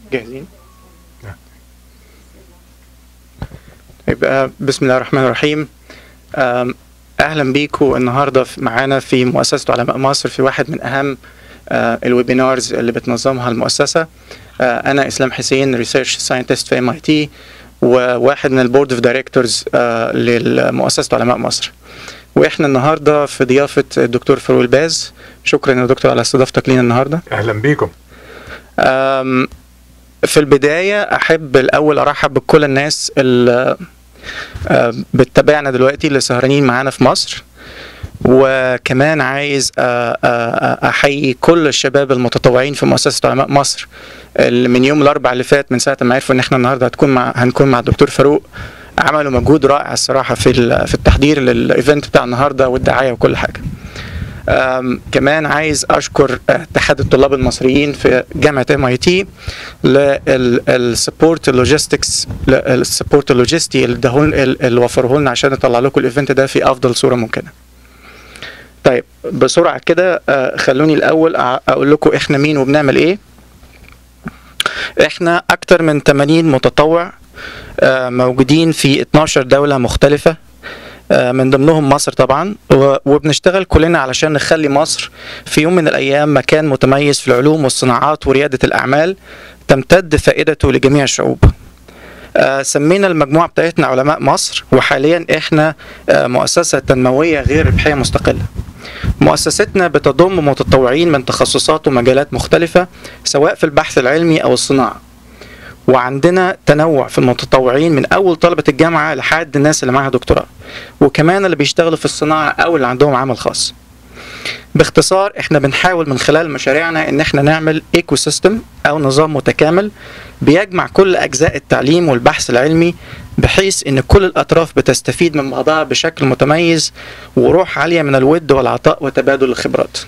جاهزين؟ يبقى بسم الله الرحمن الرحيم أم، اهلا بيكم النهارده في- معانا في مؤسسه علماء مصر في واحد من اهم آه، الويبينارز اللي بتنظمها المؤسسه آه، انا اسلام حسين ريسيرش ساينتست في ام اي تي وواحد من البورد اوف دايركتورز لمؤسسه علماء مصر واحنا النهارده في ضيافه الدكتور فاروق الباز شكرا يا دكتور على استضافتك لينا النهارده اهلا بيكم أم، في البداية أحب الأول أرحب بكل الناس اللي أه، بتتابعنا دلوقتي اللي سهرانين معانا في مصر وكمان عايز أه، أه، أحيي كل الشباب المتطوعين في مؤسسة علماء مصر اللي من يوم الأربع اللي فات من ساعة ما عرفوا إن إحنا النهاردة هتكون مع هنكون مع الدكتور فاروق عملوا مجهود رائع الصراحة في ال- في التحضير للإيفنت بتاع النهاردة والدعاية وكل حاجة. أم، كمان عايز اشكر اتحاد الطلاب المصريين في جامعه ام اي تي للسبورت اللوجيستكس السبورت اللوجستي اللي اداهول- اللي وفروه لنا عشان نطلع لكم الايفنت ده في افضل صوره ممكنه. طيب بسرعه كده آه، خلوني الاول أ- اقول لكم احنا مين وبنعمل ايه. احنا اكتر من 80 متطوع آه، موجودين في 12 دوله مختلفه آه، من ضمنهم مصر طبعا و- وبنشتغل كلنا علشان نخلي مصر في يوم من الايام مكان متميز في العلوم والصناعات ورياده الاعمال تمتد فائدته لجميع الشعوب. آه، سمينا المجموعه بتاعتنا علماء مصر وحاليا احنا آه، مؤسسه تنمويه غير ربحيه مستقله. مؤسستنا بتضم متطوعين من تخصصات ومجالات مختلفه سواء في البحث العلمي او الصناعه. وعندنا تنوع في المتطوعين من اول طلبه الجامعه لحد الناس اللي معاها دكتوراه. وكمان اللي بيشتغلوا في الصناعة أو اللي عندهم عمل خاص باختصار احنا بنحاول من خلال مشاريعنا ان احنا نعمل ايكو سيستم او نظام متكامل بيجمع كل اجزاء التعليم والبحث العلمي بحيث ان كل الاطراف بتستفيد من بعضها بشكل متميز وروح عاليه من الود والعطاء وتبادل الخبرات.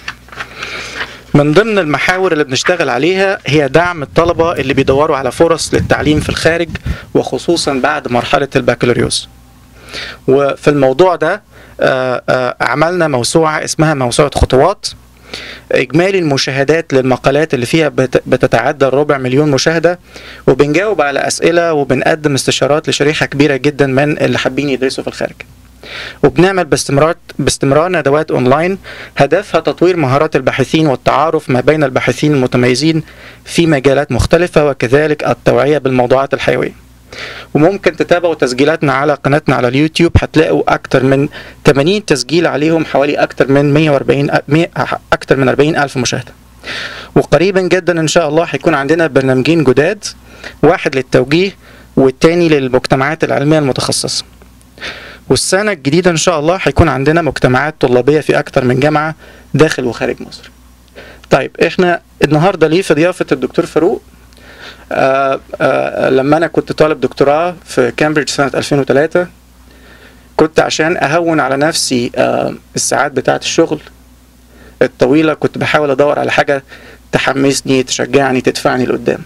من ضمن المحاور اللي بنشتغل عليها هي دعم الطلبه اللي بيدوروا على فرص للتعليم في الخارج وخصوصا بعد مرحله البكالوريوس. وفي الموضوع ده آه، آه، عملنا موسوعة اسمها موسوعة خطوات إجمالي المشاهدات للمقالات اللي فيها بت- بتتعدى الربع مليون مشاهدة وبنجاوب على أسئلة وبنقدم استشارات لشريحة كبيرة جدا من اللي حابين يدرسوا في الخارج وبنعمل باستمرار باستمرار ندوات اونلاين هدفها تطوير مهارات الباحثين والتعارف ما بين الباحثين المتميزين في مجالات مختلفة وكذلك التوعية بالموضوعات الحيوية وممكن تتابعوا تسجيلاتنا على قناتنا على اليوتيوب هتلاقوا اكتر من 80 تسجيل عليهم حوالي اكتر من 140 أ- مية- اكتر من 40 الف مشاهده وقريبا جدا ان شاء الله هيكون عندنا برنامجين جداد واحد للتوجيه والتاني للمجتمعات العلميه المتخصصه والسنه الجديده ان شاء الله هيكون عندنا مجتمعات طلابيه في اكتر من جامعه داخل وخارج مصر طيب احنا النهارده ليه في ضيافه الدكتور فاروق آه آه لما انا كنت طالب دكتوراه في كامبريدج سنه 2003 كنت عشان اهون على نفسي آه الساعات بتاعه الشغل الطويله كنت بحاول ادور على حاجه تحمسني تشجعني تدفعني لقدام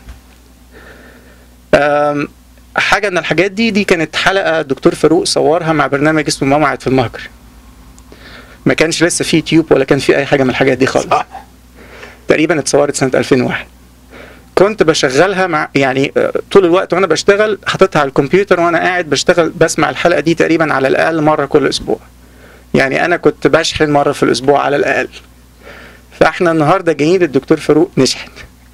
آم، حاجه من الحاجات دي دي كانت حلقه الدكتور فاروق صورها مع برنامج اسمه موعد في المهجر ما كانش لسه في يوتيوب ولا كان في اي حاجه من الحاجات دي خالص صح. تقريبا اتصورت سنه 2001 كنت بشغلها مع يعني آه، طول الوقت وانا بشتغل حاططها على الكمبيوتر وانا قاعد بشتغل بسمع الحلقه دي تقريبا على الاقل مره كل اسبوع يعني انا كنت بشحن مره في الاسبوع على الاقل فاحنا النهارده جايين للدكتور فاروق نشحن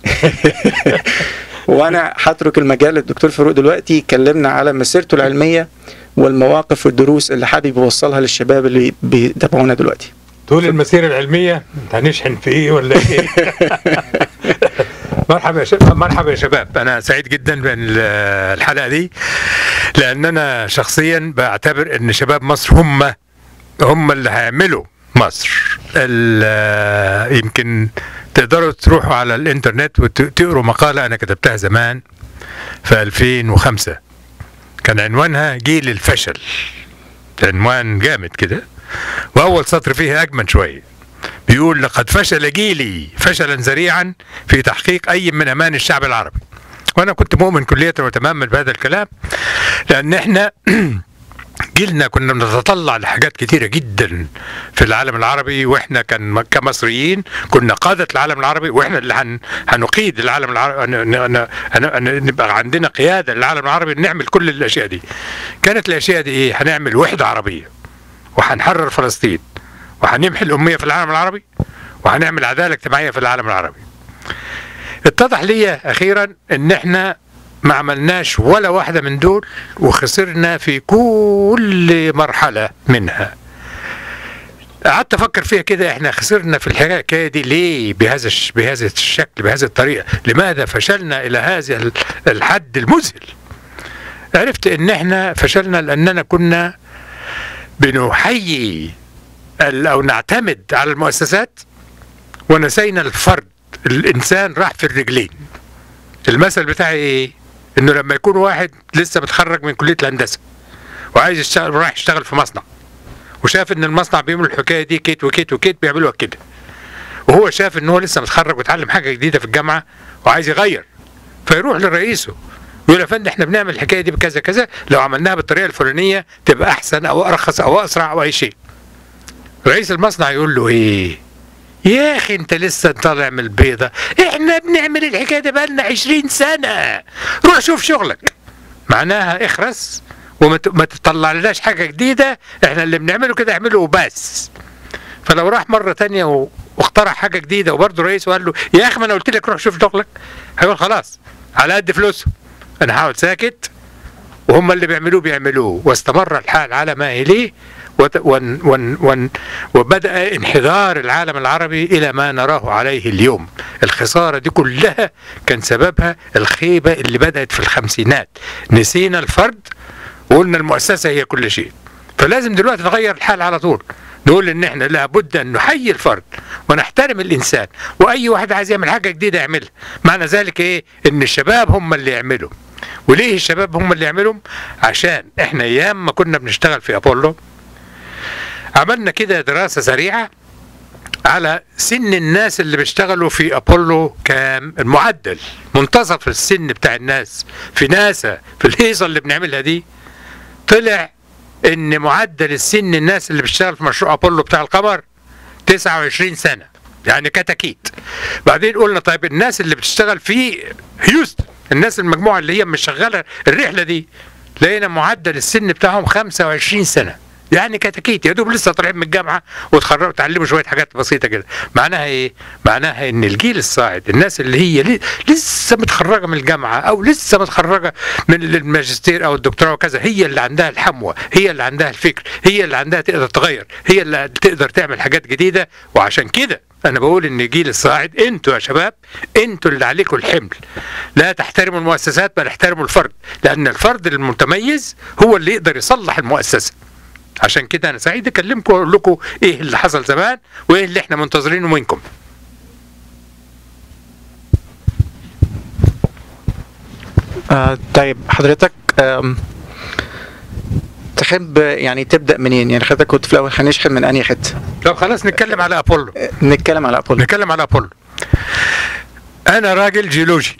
وانا هترك المجال للدكتور فاروق دلوقتي يكلمنا على مسيرته العلميه والمواقف والدروس اللي حابب يوصلها للشباب اللي بيتابعونا دلوقتي طول المسيرة العلمية انت هنشحن في ايه ولا ايه؟ مرحبا يا شباب مرحبا يا شباب انا سعيد جدا بالحلقة دي لان انا شخصيا بعتبر ان شباب مصر هم هم اللي هيعملوا مصر ال- يمكن تقدروا تروحوا على الانترنت وتقروا مقالة انا كتبتها زمان في 2005 كان عنوانها جيل الفشل عنوان جامد كده واول سطر فيها اجمل شويه بيقول لقد فشل جيلي فشلا ذريعا في تحقيق اي من امان الشعب العربي وانا كنت مؤمن كليه وتماما بهذا الكلام لان احنا جيلنا كنا بنتطلع لحاجات كتيرة جدا في العالم العربي واحنا كان كمصريين كنا قادة العالم العربي واحنا اللي هن هنقيد العالم العربي ن- ن- ن- ن- نبقى عندنا قيادة للعالم العربي نعمل كل الاشياء دي كانت الاشياء دي ايه هنعمل وحدة عربية وهنحرر فلسطين وهنمحي الأمية في العالم العربي وهنعمل عدالة اجتماعية في العالم العربي اتضح لي أخيرا إن إحنا ما عملناش ولا واحدة من دول وخسرنا في كل مرحلة منها قعدت افكر فيها كده احنا خسرنا في الحكايه دي ليه بهذا الش- بهذا الشكل بهذه الطريقه لماذا فشلنا الى هذا ال- الحد المذهل عرفت ان احنا فشلنا لاننا كنا بنحيي ال- او نعتمد على المؤسسات ونسينا الفرد الانسان راح في الرجلين المثل بتاعي ايه انه لما يكون واحد لسه متخرج من كليه الهندسه وعايز يشتغل رايح يشتغل في مصنع وشاف ان المصنع بيعمل الحكايه دي كيت وكيت وكيت بيعملوها كده وهو شاف ان هو لسه متخرج وتعلم حاجه جديده في الجامعه وعايز يغير فيروح لرئيسه يقول يا فندم احنا بنعمل الحكايه دي بكذا كذا لو عملناها بالطريقه الفلانيه تبقى احسن او ارخص او اسرع او اي شيء رئيس المصنع يقول له ايه يا اخي انت لسه طالع من البيضه احنا بنعمل الحكايه دي بقالنا 20 سنه روح شوف شغلك معناها اخرس وما ت- ما تطلع لناش حاجه جديده احنا اللي بنعمله كده اعمله وبس فلو راح مره تانية و- واخترع حاجه جديده وبرضه رئيس وقال له يا اخي ما انا قلت لك روح شوف شغلك هيقول خلاص على قد فلوسهم انا هقعد ساكت وهم اللي بيعملوه بيعملوه واستمر الحال على ما اليه وت- ون ون ون وبدأ انحدار العالم العربي إلى ما نراه عليه اليوم الخسارة دي كلها كان سببها الخيبة اللي بدأت في الخمسينات نسينا الفرد وقلنا المؤسسة هي كل شيء فلازم دلوقتي نغير الحال على طول نقول ان احنا لابد ان نحيي الفرد ونحترم الانسان واي واحد عايز يعمل حاجه جديده يعملها معنى ذلك ايه ان الشباب هم اللي يعملوا وليه الشباب هم اللي يعملهم عشان احنا ايام ما كنا بنشتغل في ابولو عملنا كده دراسه سريعه على سن الناس اللي بيشتغلوا في ابولو كام المعدل منتصف السن بتاع الناس في ناسا في الهيصه اللي بنعملها دي طلع ان معدل السن الناس اللي بتشتغل في مشروع ابولو بتاع القمر 29 سنه يعني كتاكيت بعدين قلنا طيب الناس اللي بتشتغل في هيوستن الناس المجموعه اللي هي مش شغاله الرحله دي لقينا معدل السن بتاعهم 25 سنه يعني كتاكيت يا دوب لسه طالعين من الجامعه وتخرجوا اتعلموا شويه حاجات بسيطه كده معناها ايه معناها ان الجيل الصاعد الناس اللي هي لي- لسه متخرجه من الجامعه او لسه متخرجه من الماجستير او الدكتوراه وكذا هي اللي عندها الحموه هي اللي عندها الفكر هي اللي عندها تقدر تغير هي اللي تقدر تعمل حاجات جديده وعشان كده انا بقول ان الجيل الصاعد انتوا يا شباب انتوا اللي عليكم الحمل لا تحترموا المؤسسات بل احترموا الفرد لان الفرد المتميز هو اللي يقدر يصلح المؤسسه عشان كده انا سعيد اكلمكم واقول لكم ايه اللي حصل زمان وايه اللي احنا منتظرينه منكم آه طيب حضرتك آم، تحب يعني تبدا منين يعني حضرتك كنت في الاول هنشحن من انهي حته طب خلاص نتكلم على ابولو آه، نتكلم على ابولو نتكلم على ابولو انا راجل جيولوجي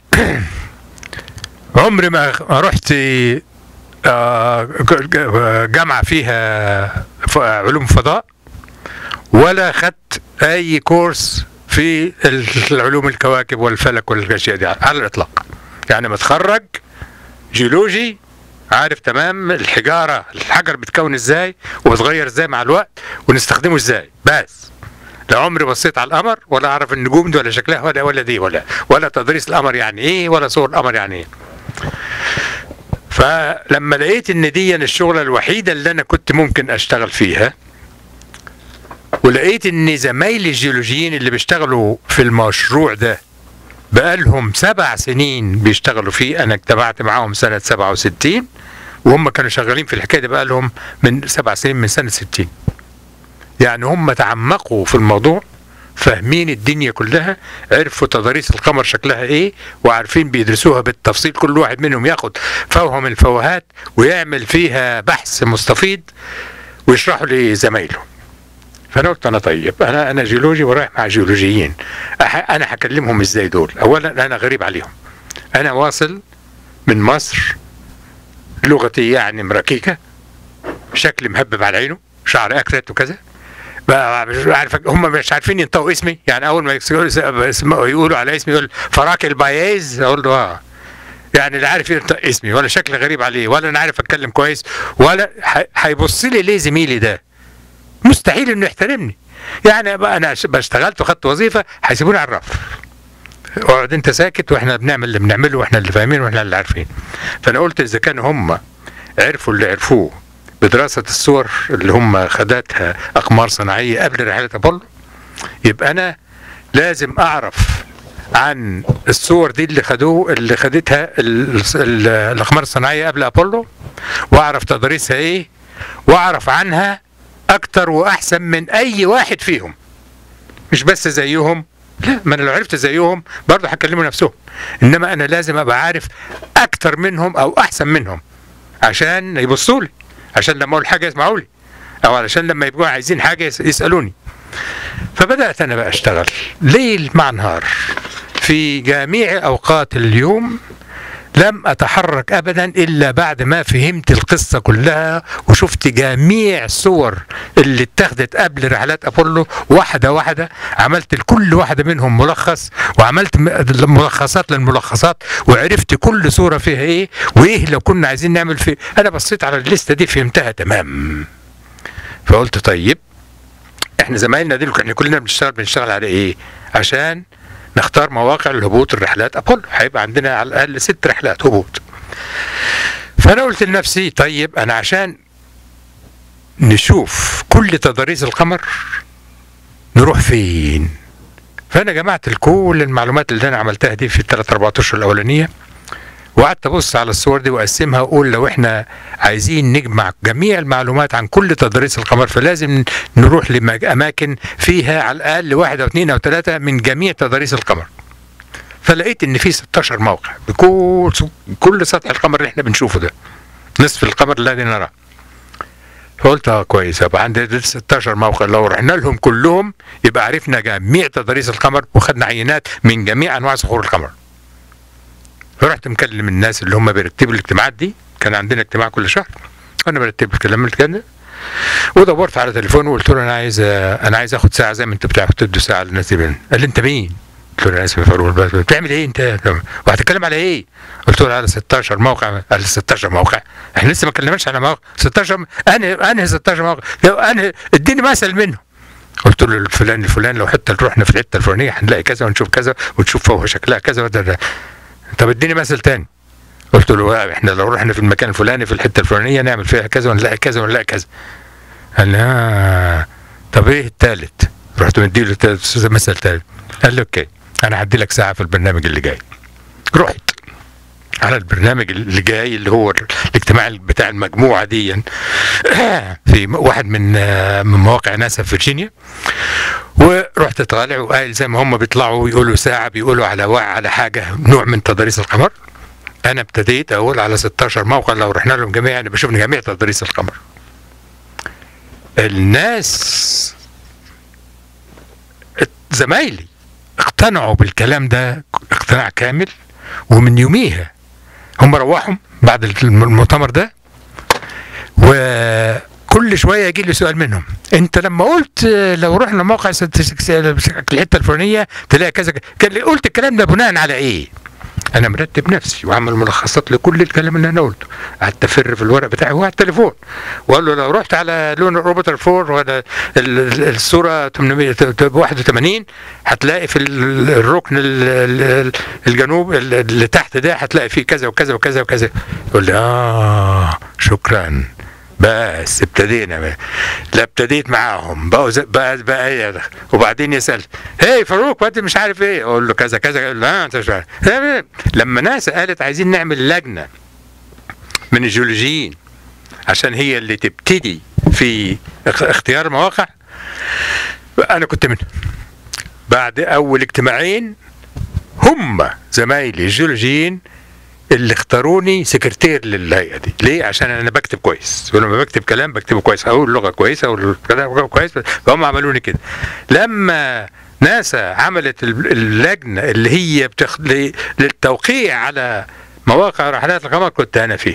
عمري ما ما رحت آه، ج- جامعه فيها ف- علوم فضاء ولا خدت اي كورس في العلوم الكواكب والفلك والاشياء دي على الاطلاق يعني متخرج جيولوجي عارف تمام الحجاره الحجر بيتكون ازاي وبتغير ازاي مع الوقت ونستخدمه ازاي بس لا عمري بصيت على القمر ولا اعرف النجوم دي ولا شكلها ولا ولا دي ولا ولا تدريس القمر يعني ايه ولا صور القمر يعني ايه فلما لقيت ان دي الشغله الوحيده اللي انا كنت ممكن اشتغل فيها ولقيت ان زمايلي الجيولوجيين اللي بيشتغلوا في المشروع ده بقالهم سبع سنين بيشتغلوا فيه انا اجتمعت معاهم سنه 67 وهم كانوا شغالين في الحكايه دي بقالهم من سبع سنين من سنه 60 يعني هم تعمقوا في الموضوع فاهمين الدنيا كلها عرفوا تضاريس القمر شكلها ايه وعارفين بيدرسوها بالتفصيل كل واحد منهم ياخد فوهم الفوهات ويعمل فيها بحث مستفيض ويشرحه لزمايله فانا قلت انا طيب انا انا جيولوجي ورايح مع جيولوجيين أح- انا هكلمهم ازاي دول اولا انا غريب عليهم انا واصل من مصر لغتي يعني مركيكه شكلي مهبب على عينه شعر اكرت وكذا بقى مش عارف هم مش عارفين ينطقوا اسمي يعني اول ما يقولوا اسمه- يقولوا على اسمي يقول فراك البايز اقول له اه يعني لا عارف ينطق اسمي ولا شكل غريب عليه ولا انا عارف اتكلم كويس ولا ح- هيبص لي ليه زميلي ده مستحيل انه يحترمني يعني بقى انا ش- اشتغلت وخدت وظيفه هيسيبوني على الرف اقعد انت ساكت واحنا بنعمل اللي بنعمله واحنا اللي فاهمين واحنا اللي عارفين فانا قلت اذا كانوا هم عرفوا اللي عرفوه بدراسة الصور اللي هم خدتها أقمار صناعية قبل رحلة أبولو يبقى أنا لازم أعرف عن الصور دي اللي خدوه اللي خدتها ال- ال- الأقمار الصناعية قبل أبولو وأعرف تضاريسها إيه وأعرف عنها أكتر وأحسن من أي واحد فيهم مش بس زيهم لا ما انا لو عرفت زيهم برضه هكلموا نفسهم انما انا لازم ابقى عارف اكتر منهم او احسن منهم عشان يبصوا لي عشان لما اقول حاجه يسمعوا لي او علشان لما يبقوا عايزين حاجه يس- يسالوني فبدات انا بقى اشتغل ليل مع نهار في جميع اوقات اليوم لم اتحرك ابدا الا بعد ما فهمت القصه كلها وشفت جميع الصور اللي اتخذت قبل رحلات ابولو واحده واحده عملت لكل واحده منهم ملخص وعملت م- ملخصات للملخصات وعرفت كل صوره فيها ايه وايه لو كنا عايزين نعمل فيه انا بصيت على الليسته دي فهمتها تمام فقلت طيب احنا زمايلنا دول احنا كلنا بنشتغل بنشتغل على ايه عشان نختار مواقع لهبوط الرحلات ابولو هيبقى عندنا على الاقل ست رحلات هبوط فانا قلت لنفسي طيب انا عشان نشوف كل تضاريس القمر نروح فين فانا جمعت كل المعلومات اللي انا عملتها دي في الثلاث اربع اشهر الاولانيه وقعدت ابص على الصور دي واقسمها واقول لو احنا عايزين نجمع جميع المعلومات عن كل تضاريس القمر فلازم نروح لاماكن فيها على الاقل واحد او اثنين او ثلاثه من جميع تضاريس القمر فلقيت ان في 16 موقع بكل كل سطح القمر اللي احنا بنشوفه ده نصف القمر الذي نراه فقلت اه كويس يبقى عندنا 16 موقع لو رحنا لهم كلهم يبقى عرفنا جميع تضاريس القمر وخدنا عينات من جميع انواع صخور القمر فرحت مكلم الناس اللي هم بيرتبوا الاجتماعات دي كان عندنا اجتماع كل شهر انا برتب الكلام اللي كان ودورت على تليفون وقلت له انا عايز انا عايز اخد ساعه زي ما انتوا بتاعتوا تدوا ساعه للناس دي قال لي انت مين؟ قلت له انا اسمي فاروق الباز بتعمل ايه انت؟ وهتتكلم على ايه؟ قلت له على 16 موقع قال لي 16 موقع احنا لسه ما اتكلمناش على موقع 16 انهي انهي 16 موقع انهي اديني مثل منه قلت له الفلان الفلان لو حتى رحنا في الحته الفلانيه هنلاقي كذا ونشوف كذا ونشوف فوق شكلها كذا وده طب اديني مثل تاني قلت له احنا لو رحنا في المكان الفلاني في الحته الفلانيه نعمل فيها كذا ونلاقي كذا ونلاقي كذا قال لي آه طب ايه الثالث رحت مديله مثل ثالث قال لي اوكي انا هدي لك ساعه في البرنامج اللي جاي رحت على البرنامج اللي جاي اللي هو الاجتماع بتاع المجموعه دي في واحد من من مواقع ناسا في فيرجينيا ورحت طالع وقايل زي ما هم بيطلعوا يقولوا ساعه بيقولوا على على حاجه نوع من تضاريس القمر انا ابتديت اقول على 16 موقع لو رحنا لهم جميعا انا بشوف جميع تضاريس القمر الناس زمايلي اقتنعوا بالكلام ده اقتناع كامل ومن يوميها هم روحوا بعد المؤتمر ده وكل شويه يجي لي سؤال منهم انت لما قلت لو رحنا موقع الحته الفلانيه تلاقي كذا كان قلت الكلام ده بناء على ايه؟ انا مرتب نفسي وعمل ملخصات لكل الكلام اللي انا قلته قعدت افر في الورق بتاعي وعلى التليفون وقال له لو رحت على لون الروبوتر 4 ولا الصوره 881 هتلاقي في الركن الجنوب اللي تحت ده هتلاقي فيه كذا وكذا وكذا وكذا يقول لي اه شكرا بس ابتدينا بقى. لا ابتديت معاهم بقوا بقى بقى ايه وبعدين يسال هي فاروق وانت مش عارف ايه اقول له كذا كذا يقول لا انت مش عارف لما ناس قالت عايزين نعمل لجنه من الجيولوجيين عشان هي اللي تبتدي في اختيار المواقع انا كنت منهم بعد اول اجتماعين هم زمايلي الجيولوجيين اللي اختاروني سكرتير للهيئه دي ليه عشان انا بكتب كويس ولما بكتب كلام بكتبه كويس اقول لغه كويسه اقول كلام كويس فهم عملوني كده لما ناسا عملت اللجنه اللي هي بتخ... للتوقيع على مواقع رحلات القمر كنت انا فيه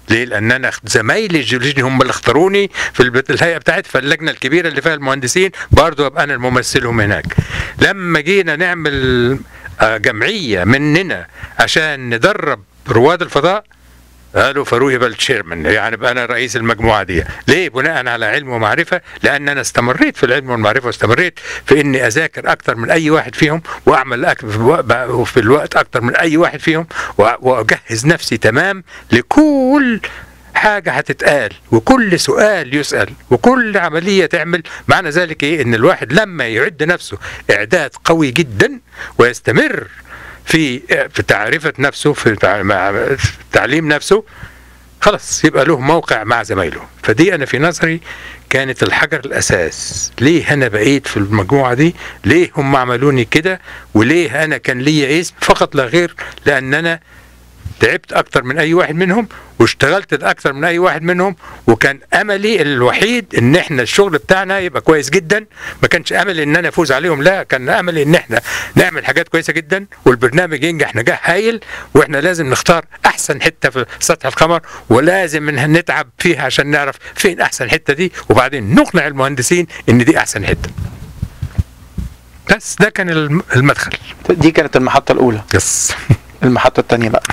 ليه؟ لان انا زمايلي الجيولوجيين هم اللي اختاروني في البت- الهيئه بتاعتي في اللجنه الكبيره اللي فيها المهندسين برضه ابقى انا الممثلهم هناك. لما جينا نعمل آه، جمعيه مننا عشان ندرب رواد الفضاء قالوا فاروق يبقى التشيرمان يعني بقى انا رئيس المجموعه دي ليه بناء على علم ومعرفه لان انا استمريت في العلم والمعرفه واستمريت في اني اذاكر اكتر من اي واحد فيهم واعمل أك- في الوقت- في الوقت اكتر من اي واحد فيهم وأ- واجهز نفسي تمام لكل حاجة هتتقال وكل سؤال يسأل وكل عملية تعمل معنى ذلك إيه إن الواحد لما يعد نفسه إعداد قوي جدا ويستمر في في تعرفة نفسه في تع- مع- في تعليم نفسه خلاص يبقى له موقع مع زمايله فدي أنا في نظري كانت الحجر الأساس ليه أنا بقيت في المجموعة دي ليه هم عملوني كده وليه أنا كان ليا اسم فقط لا غير لأن أنا تعبت اكتر من اي واحد منهم واشتغلت اكتر من اي واحد منهم وكان املي الوحيد ان احنا الشغل بتاعنا يبقى كويس جدا ما كانش املي ان انا افوز عليهم لا كان املي ان احنا نعمل حاجات كويسه جدا والبرنامج ينجح نجاح هايل واحنا لازم نختار احسن حته في سطح القمر ولازم إن نتعب فيها عشان نعرف فين احسن حته دي وبعدين نقنع المهندسين ان دي احسن حته بس ده كان الم- المدخل دي كانت المحطه الاولى يس المحطه الثانيه بقى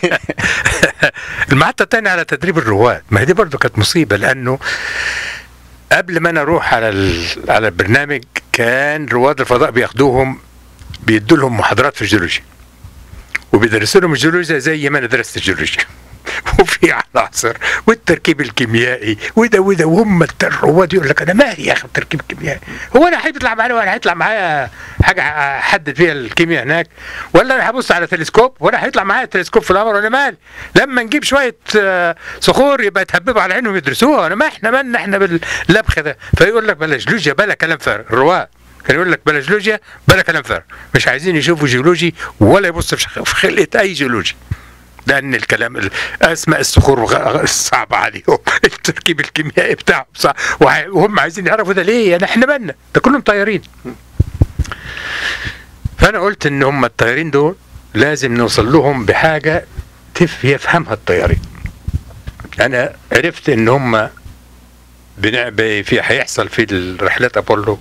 المحطة الثانية على تدريب الرواد ما هي دي برضه كانت مصيبة لأنه قبل ما أنا أروح على ال- على البرنامج كان رواد الفضاء بياخدوهم بيدوا لهم محاضرات في الجيولوجيا وبيدرسوا لهم الجيولوجيا زي ما أنا درست الجيولوجيا وفي عناصر والتركيب الكيميائي وده وده وهم الت- الرواد يقول لك انا مالي يا اخي التركيب الكيميائي هو انا هيطلع معايا ولا هيطلع معايا حاجه احدد فيها الكيمياء هناك ولا انا هبص على تلسكوب ولا هيطلع معايا تلسكوب في القمر ولا مالي لما نجيب شويه آه، صخور يبقى يتهببوا على عينهم يدرسوها انا ما احنا مالنا احنا باللبخ ده فيقول لك بلا جيولوجيا بلا كلام فارغ الرواد كان يقول لك بلا جيولوجيا بلا كلام فارغ مش عايزين يشوفوا جيولوجي ولا يبصوا في شخ- في خلقه اي جيولوجي لان الكلام ال- اسماء الصخور غ- صعبه عليهم التركيب الكيميائي بتاعهم صعب وع- وهم عايزين يعرفوا ده ليه يعني احنا مالنا ده كلهم طيارين فانا قلت ان هم الطيارين دول لازم نوصل لهم بحاجه تف يفهمها الطيارين انا عرفت ان هم بنع- ب- في هيحصل في الرحلات ابولو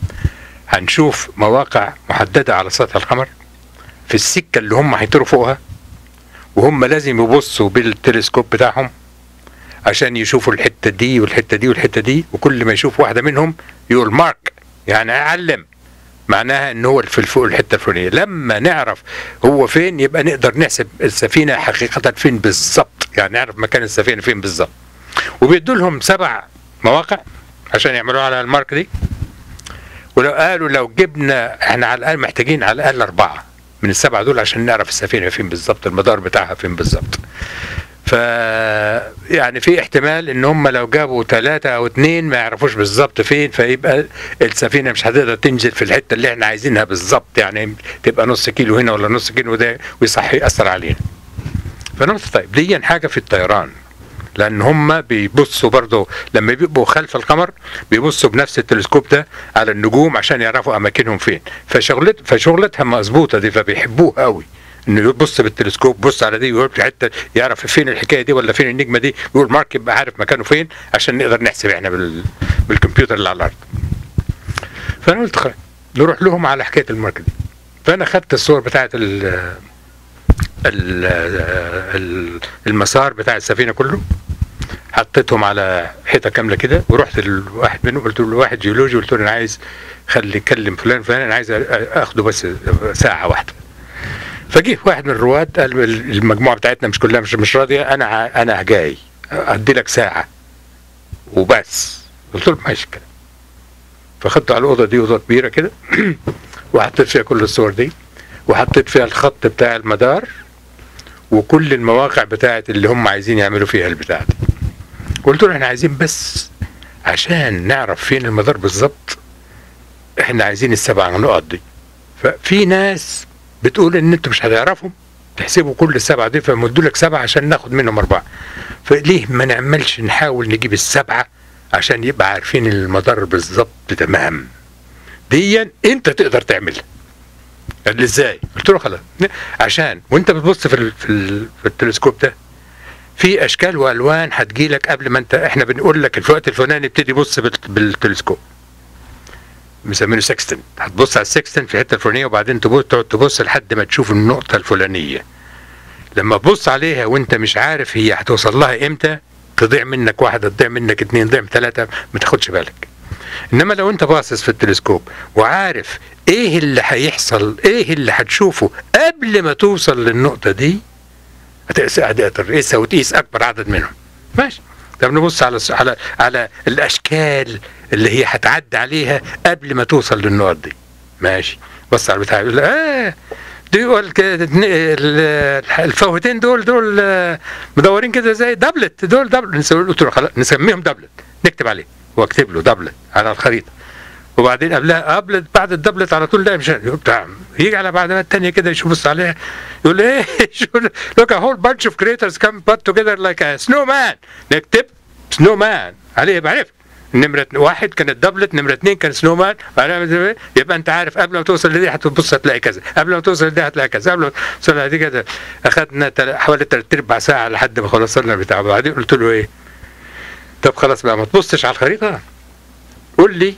هنشوف مواقع محدده على سطح القمر في السكه اللي هم هيطيروا فوقها وهم لازم يبصوا بالتلسكوب بتاعهم عشان يشوفوا الحته دي والحته دي والحته دي وكل ما يشوف واحده منهم يقول مارك يعني اعلم معناها ان هو في الفوق الحته الفلانيه لما نعرف هو فين يبقى نقدر نحسب السفينه حقيقه فين بالظبط يعني نعرف مكان السفينه فين بالظبط وبيدوا لهم سبع مواقع عشان يعملوها على المارك دي ولو قالوا لو جبنا احنا على الاقل محتاجين على الاقل اربعه من السبعه دول عشان نعرف السفينه فين بالظبط المدار بتاعها فين بالظبط ف يعني في احتمال ان هم لو جابوا ثلاثة او اثنين ما يعرفوش بالظبط فين فيبقى السفينة مش هتقدر تنزل في الحتة اللي احنا عايزينها بالظبط يعني تبقى نص كيلو هنا ولا نص كيلو ده ويصح يأثر علينا فانا قلت طيب دي حاجة في الطيران لان هم بيبصوا برضه لما بيبقوا خلف القمر بيبصوا بنفس التلسكوب ده على النجوم عشان يعرفوا اماكنهم فين فشغلت فشغلتها مظبوطه دي فبيحبوها قوي انه يبص بالتلسكوب بص على دي ويقول في حته يعرف فين الحكايه دي ولا فين النجمه دي يقول مارك يبقى عارف مكانه فين عشان نقدر نحسب احنا بال... بالكمبيوتر اللي على الارض فانا قلت خلاص نروح لهم على حكايه المارك دي فانا خدت الصور بتاعت ال ال ال- المسار بتاع السفينه كله حطيتهم على حيطه كامله كده ورحت لواحد منهم قلت له واحد جيولوجي قلت له انا عايز خلي يكلم فلان فلان انا عايز اخده بس ساعه واحده فجه واحد من الرواد قال المجموعه بتاعتنا مش كلها مش مش راضيه انا ع- انا جاي ادي لك ساعه وبس قلت له ماشي كده فخدته على الاوضه دي اوضه كبيره كده وحطيت فيها كل الصور دي وحطيت فيها الخط بتاع المدار وكل المواقع بتاعت اللي هم عايزين يعملوا فيها البتاع دي قلت له احنا عايزين بس عشان نعرف فين المدار بالظبط احنا عايزين السبع نقط دي ففي ناس بتقول ان انتوا مش هتعرفوا تحسبوا كل السبعه دي فمدوا لك سبعه عشان ناخد منهم اربعه فليه ما نعملش نحاول نجيب السبعه عشان يبقى عارفين المدار بالظبط تمام دي انت تقدر تعملها قال لي ازاي؟ قلت له خلاص عشان وانت بتبص في ال في, ال في التلسكوب ده في اشكال والوان هتجيلك قبل ما انت احنا بنقول لك في الوقت الفلاني ابتدي بص بال- بالتلسكوب مسمينه سكستن هتبص على السكستن في الحته الفلانيه وبعدين تبص تقعد تبص لحد ما تشوف النقطه الفلانيه لما تبص عليها وانت مش عارف هي هتوصل لها امتى تضيع منك واحده تضيع منك اتنين تضيع ثلاثه ما تاخدش بالك انما لو انت باصص في التلسكوب وعارف ايه اللي هيحصل ايه اللي هتشوفه قبل ما توصل للنقطه دي هتقيس تقيسها وتقيس اكبر عدد منهم ماشي طب نبص على على على الاشكال اللي هي هتعدي عليها قبل ما توصل للنقط دي ماشي بص على البتاع يقول اه دول كده اتنين- ال- الفوهتين دول دول آه، مدورين كده زي دبلت دول دبلت نسوي- قلت له خلاص نسميهم دبلت نكتب عليه واكتب له دبلت على الخريطه وبعدين قبلها قبل بعد الدبلت على طول لا مش بتاع يجي على بعد ما الثانيه كده يشوف عليها يقول ايه لوك ا هول بانش اوف كريترز كام بات توجذر لايك ا سنو مان نكتب سنو مان عليه يبقى عرفت نمرة واحد كانت دبلت نمرة اثنين كان سنو مان بعدين يبقى انت عارف قبل ما توصل لدي هتبص هتلاقي كذا قبل ما توصل لدي هتلاقي كذا قبل ما توصل لدي كذا اخذنا تل- حوالي ثلاث ارباع ساعة لحد ما خلصنا البتاع بعدين قلت له ايه طب خلاص بقى ما تبصش على الخريطة قول لي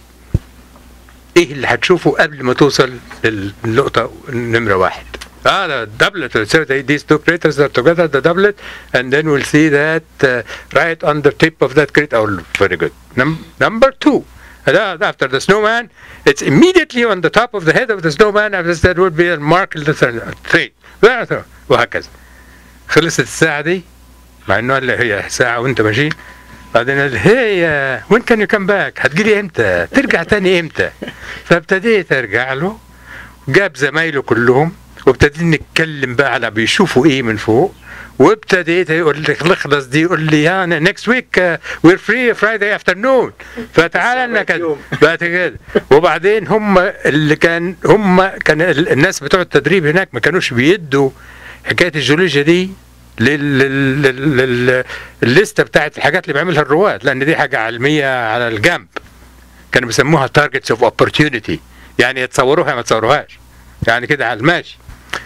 ايه اللي هتشوفه قبل ما توصل للنقطة نمرة واحد اه the doublet will say that these two craters are together the doublet and then we'll see that uh, right on the tip of that crater oh very good Num- number two uh, after the snowman it's immediately on the top of the head of the snowman after that would be a mark the three وهكذا خلصت الساعة دي مع انه قال لي هي ساعة وانت ماشي بعدين قال هي وين كان يو كم باك هتجيلي امتى ترجع تاني امتى فابتديت ارجع له جاب زمايله كلهم وابتدينا نتكلم بقى على بيشوفوا ايه من فوق وابتديت يقول لي نخلص دي يقول لي يا نكست ويك وير فري فرايداي افترنون فتعالى لنا كده بقى كده وبعدين هم اللي كان هم كان ال- الناس بتوع التدريب هناك ما كانوش بيدوا حكايه الجيولوجيا دي لل- لل- لل- لل- الليسته بتاعت الحاجات اللي بيعملها الرواد لان دي حاجه علميه على الجنب كانوا بيسموها تارجتس اوف opportunity يعني يتصوروها ما تصوروهاش يعني كده على الماشي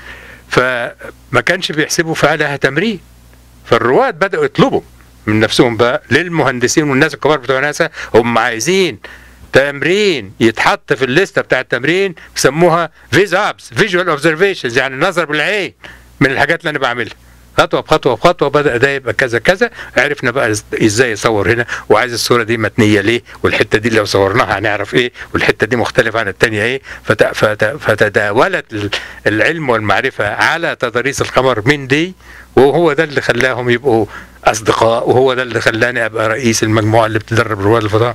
فما كانش بيحسبوا في عليها تمرين فالرواد بدأوا يطلبوا من نفسهم بقى للمهندسين والناس الكبار بتوع ناسا هم عايزين تمرين يتحط في الليسته بتاع التمرين بيسموها فيز ابس فيجوال اوبزرفيشنز يعني النظر بالعين من الحاجات اللي انا بعملها خطوه بخطوه بخطوه بدا ده يبقى كذا كذا عرفنا بقى إز- ازاي يصور هنا وعايز الصوره دي متنيه ليه والحته دي لو صورناها هنعرف ايه والحته دي مختلفه عن الثانيه ايه فت... فت... فتداولت ال- العلم والمعرفه على تضاريس القمر من دي وهو ده اللي خلاهم يبقوا اصدقاء وهو ده اللي خلاني ابقى رئيس المجموعه اللي بتدرب رواد الفضاء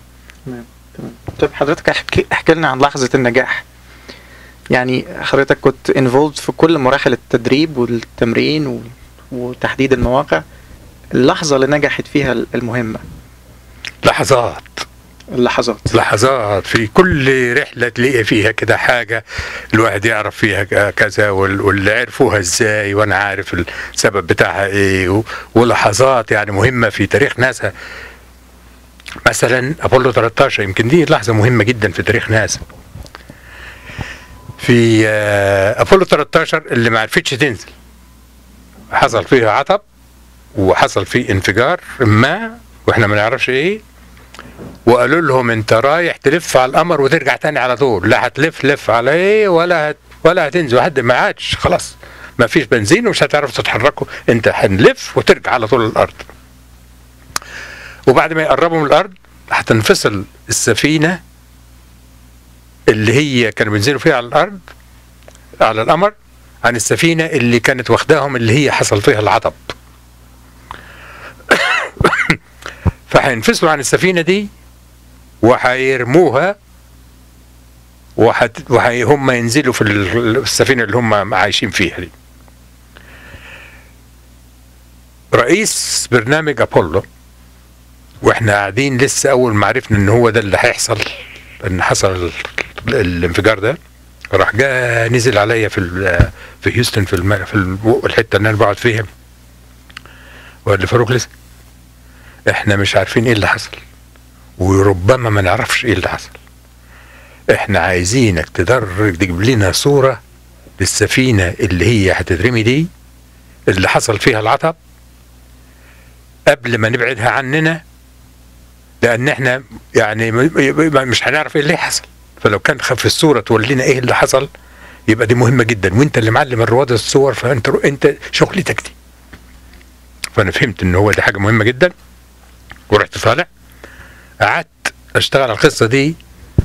طيب حضرتك احكي, احكي لنا عن لحظة النجاح يعني حضرتك كنت involved في كل مراحل التدريب والتمرين و... وتحديد المواقع اللحظة اللي نجحت فيها المهمة لحظات اللحظات لحظات في كل رحلة تلاقي فيها كده حاجة الواحد يعرف فيها ك- كذا وال- واللي عرفوها ازاي وانا عارف السبب بتاعها ايه و- ولحظات يعني مهمة في تاريخ ناسا مثلا ابولو 13 يمكن دي لحظة مهمة جدا في تاريخ ناسا في آه، ابولو 13 اللي ما عرفتش تنزل حصل فيها عطب وحصل فيه انفجار ما واحنا ما نعرفش ايه وقالوا لهم انت رايح تلف على القمر وترجع تاني على طول لا هتلف لف عليه ولا هت ولا هتنزل حد ما عادش خلاص ما فيش بنزين ومش هتعرفوا تتحركوا انت هنلف وترجع على طول الارض وبعد ما يقربوا من الارض هتنفصل السفينه اللي هي كانوا بينزلوا فيها على الارض على القمر عن السفينه اللي كانت واخداهم اللي هي حصل فيها العطب فهينفصلوا عن السفينه دي وهيرموها وحت... وهي هم ينزلوا في ال- السفينه اللي هم عايشين فيها دي. رئيس برنامج ابولو واحنا قاعدين لسه اول ما عرفنا ان هو ده اللي هيحصل ان حصل ال... الانفجار ده راح جاء نزل عليا في ال... في هيوستن في الم... في ال- الحته اللي انا بقعد فيها وقال لي فاروق لسه احنا مش عارفين ايه اللي حصل وربما ما نعرفش ايه اللي حصل احنا عايزينك تدرج تجيب لنا صورة للسفينة اللي هي هتترمي دي اللي حصل فيها العطب قبل ما نبعدها عننا لان احنا يعني م- م- مش هنعرف ايه اللي حصل فلو كان خ- في الصوره تولينا ايه اللي حصل يبقى دي مهمه جدا وانت اللي معلم الرواد الصور فانت رو- انت شغلتك دي فانا فهمت ان هو دي حاجه مهمه جدا ورحت طالع قعدت اشتغل على القصه دي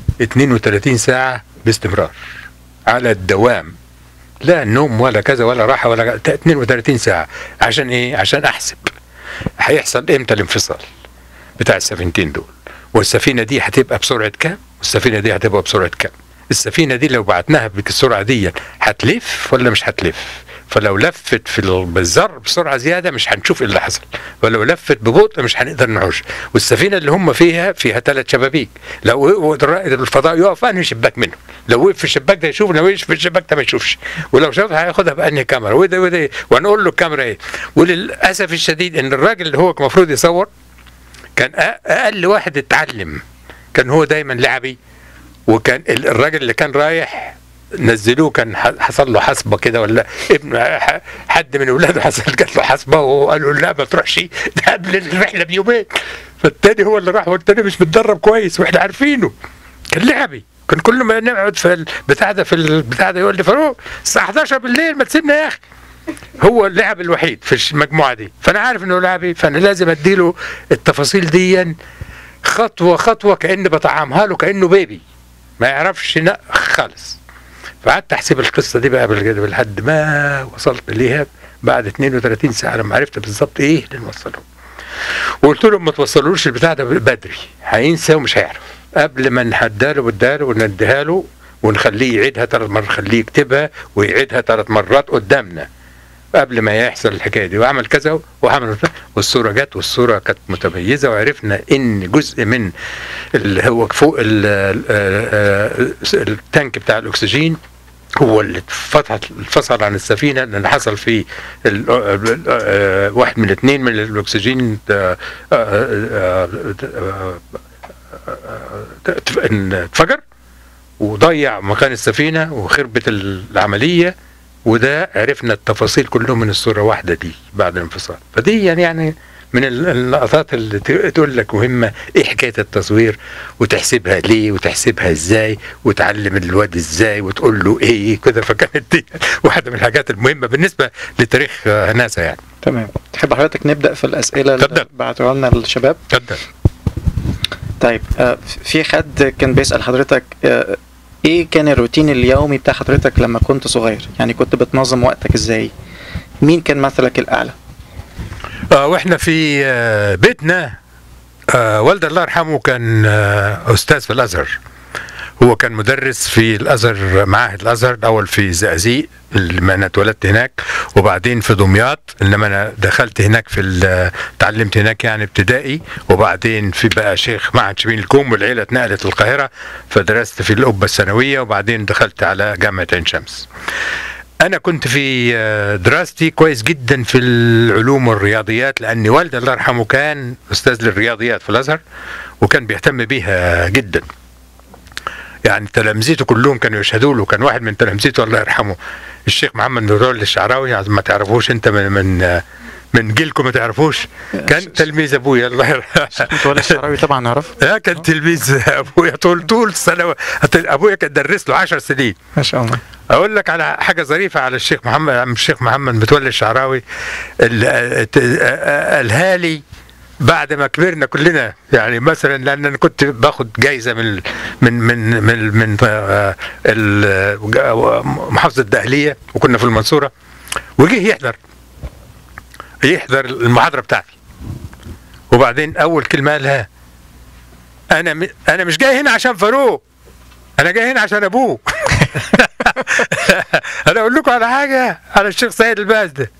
32 ساعه باستمرار على الدوام لا نوم ولا كذا ولا راحه ولا 32 ساعه عشان ايه عشان احسب هيحصل امتى الانفصال بتاع السفينتين دول والسفينه دي هتبقى بسرعه كام والسفينه دي هتبقى بسرعه كام السفينه دي لو بعتناها بالسرعه دي هتلف ولا مش هتلف فلو لفت في ال- بالذر بسرعه زياده مش هنشوف ايه اللي حصل ولو لفت ببطء مش هنقدر نعوش والسفينه اللي هم فيها فيها ثلاث شبابيك لو وقف رائد الفضاء يقف انهي شباك منهم لو وقف في الشباك ده يشوف لو وقف في الشباك ده ما يشوفش ولو شاف هياخدها بانهي كاميرا وده وده إيه؟ وهنقول له الكاميرا ايه وللاسف الشديد ان الراجل اللي هو المفروض يصور كان أ- اقل واحد اتعلم كان هو دايما لعبي وكان ال- الراجل اللي كان رايح نزلوه كان ح- حصل له حصبه كده ولا ابن ح- حد من اولاده حصل جات له حصبه وقالوا له لا ما تروحش ده قبل الرحله بيومين فالتاني هو اللي راح والتاني مش متدرب كويس واحنا عارفينه كان لعبي كان كل ما نقعد في البتاع ده في البتاع ده يقول لي فاروق الساعه 11 بالليل ما تسيبنا يا اخي هو اللعب الوحيد في المجموعه دي فانا عارف انه لعبي فانا لازم اديله التفاصيل دي خطوه خطوه كاني بطعمها له كانه بيبي ما يعرفش لا خالص فقعدت احسب القصه دي بقى بالجد لحد ما وصلت ليها بعد 32 ساعه لما عرفت بالظبط ايه اللي نوصله وقلت لهم ما توصلوش البتاع ده بدري هينسى ومش هيعرف قبل ما نحداله بالدار ونديها له ونخليه يعيدها ثلاث مرات نخليه يكتبها ويعيدها ثلاث مرات قدامنا قبل ما يحصل الحكايه دي وعمل كذا وعمل كذا والصوره جت والصوره كانت متميزه وعرفنا ان جزء من اللي هو فوق ال- ال- ال- التانك بتاع الاكسجين هو اللي اتفتحت انفصل عن السفينه لان حصل فيه ال- ال- آه، واحد من اثنين من الاكسجين آه، آه، آه، آه، آه، ان اتفجر وضيع مكان السفينه وخربت العمليه وده عرفنا التفاصيل كلهم من الصوره واحده دي بعد الانفصال فدي يعني يعني من ال- اللقطات اللي ت- تقول لك مهمه ايه حكايه التصوير وتحسبها ليه وتحسبها ازاي وتعلم الواد ازاي وتقول له ايه كده فكانت دي واحده من الحاجات المهمه بالنسبه لتاريخ آه، ناسا يعني تمام تحب حضرتك نبدا في الاسئله اللي اتفضل. بعتوها لنا الشباب اتفضل طيب آه، في حد كان بيسال حضرتك آه، ايه كان الروتين اليومي بتاع حضرتك لما كنت صغير يعني كنت بتنظم وقتك ازاي مين كان مثلك الاعلى آه واحنا في آه بيتنا آه والدي الله يرحمه كان آه استاذ في الازهر هو كان مدرس في الازهر معاهد الازهر الاول في زقازيق اللي انا اتولدت هناك وبعدين في دمياط انما انا دخلت هناك في ال- اتعلمت هناك يعني ابتدائي وبعدين في بقى شيخ معهد شبين الكوم والعيله اتنقلت القاهره فدرست في القبه الثانويه وبعدين دخلت على جامعه عين شمس. انا كنت في آه، دراستي كويس جدا في العلوم والرياضيات لان والدي الله يرحمه كان استاذ للرياضيات في الازهر وكان بيهتم بيها جدا يعني تلامذته كلهم كانوا يشهدوا له كان واحد من تلامذته الله يرحمه الشيخ محمد نورول الشعراوي يعني ما تعرفوش انت من من آه، من جيلكم ما تعرفوش كان تلميذ ابويا الله يرحمه متولي الشعراوي طبعا نعرفه اه كان تلميذ ابويا طول طول السنه ابويا كان درس له 10 سنين ما شاء الله اقول لك على حاجه ظريفه على الشيخ محمد عم الشيخ محمد متولي الشعراوي ال- ت- قالها لي بعد ما كبرنا كلنا يعني مثلا لان انا كنت باخد جايزه من من من من, من آه، ال- محافظه الدقهليه وكنا في المنصوره وجه يحضر يحضر المحاضره بتاعتي وبعدين اول كلمه قالها انا م- انا مش جاي هنا عشان فاروق انا جاي هنا عشان ابوه انا اقول لكم على حاجه على الشيخ سيد الباز ده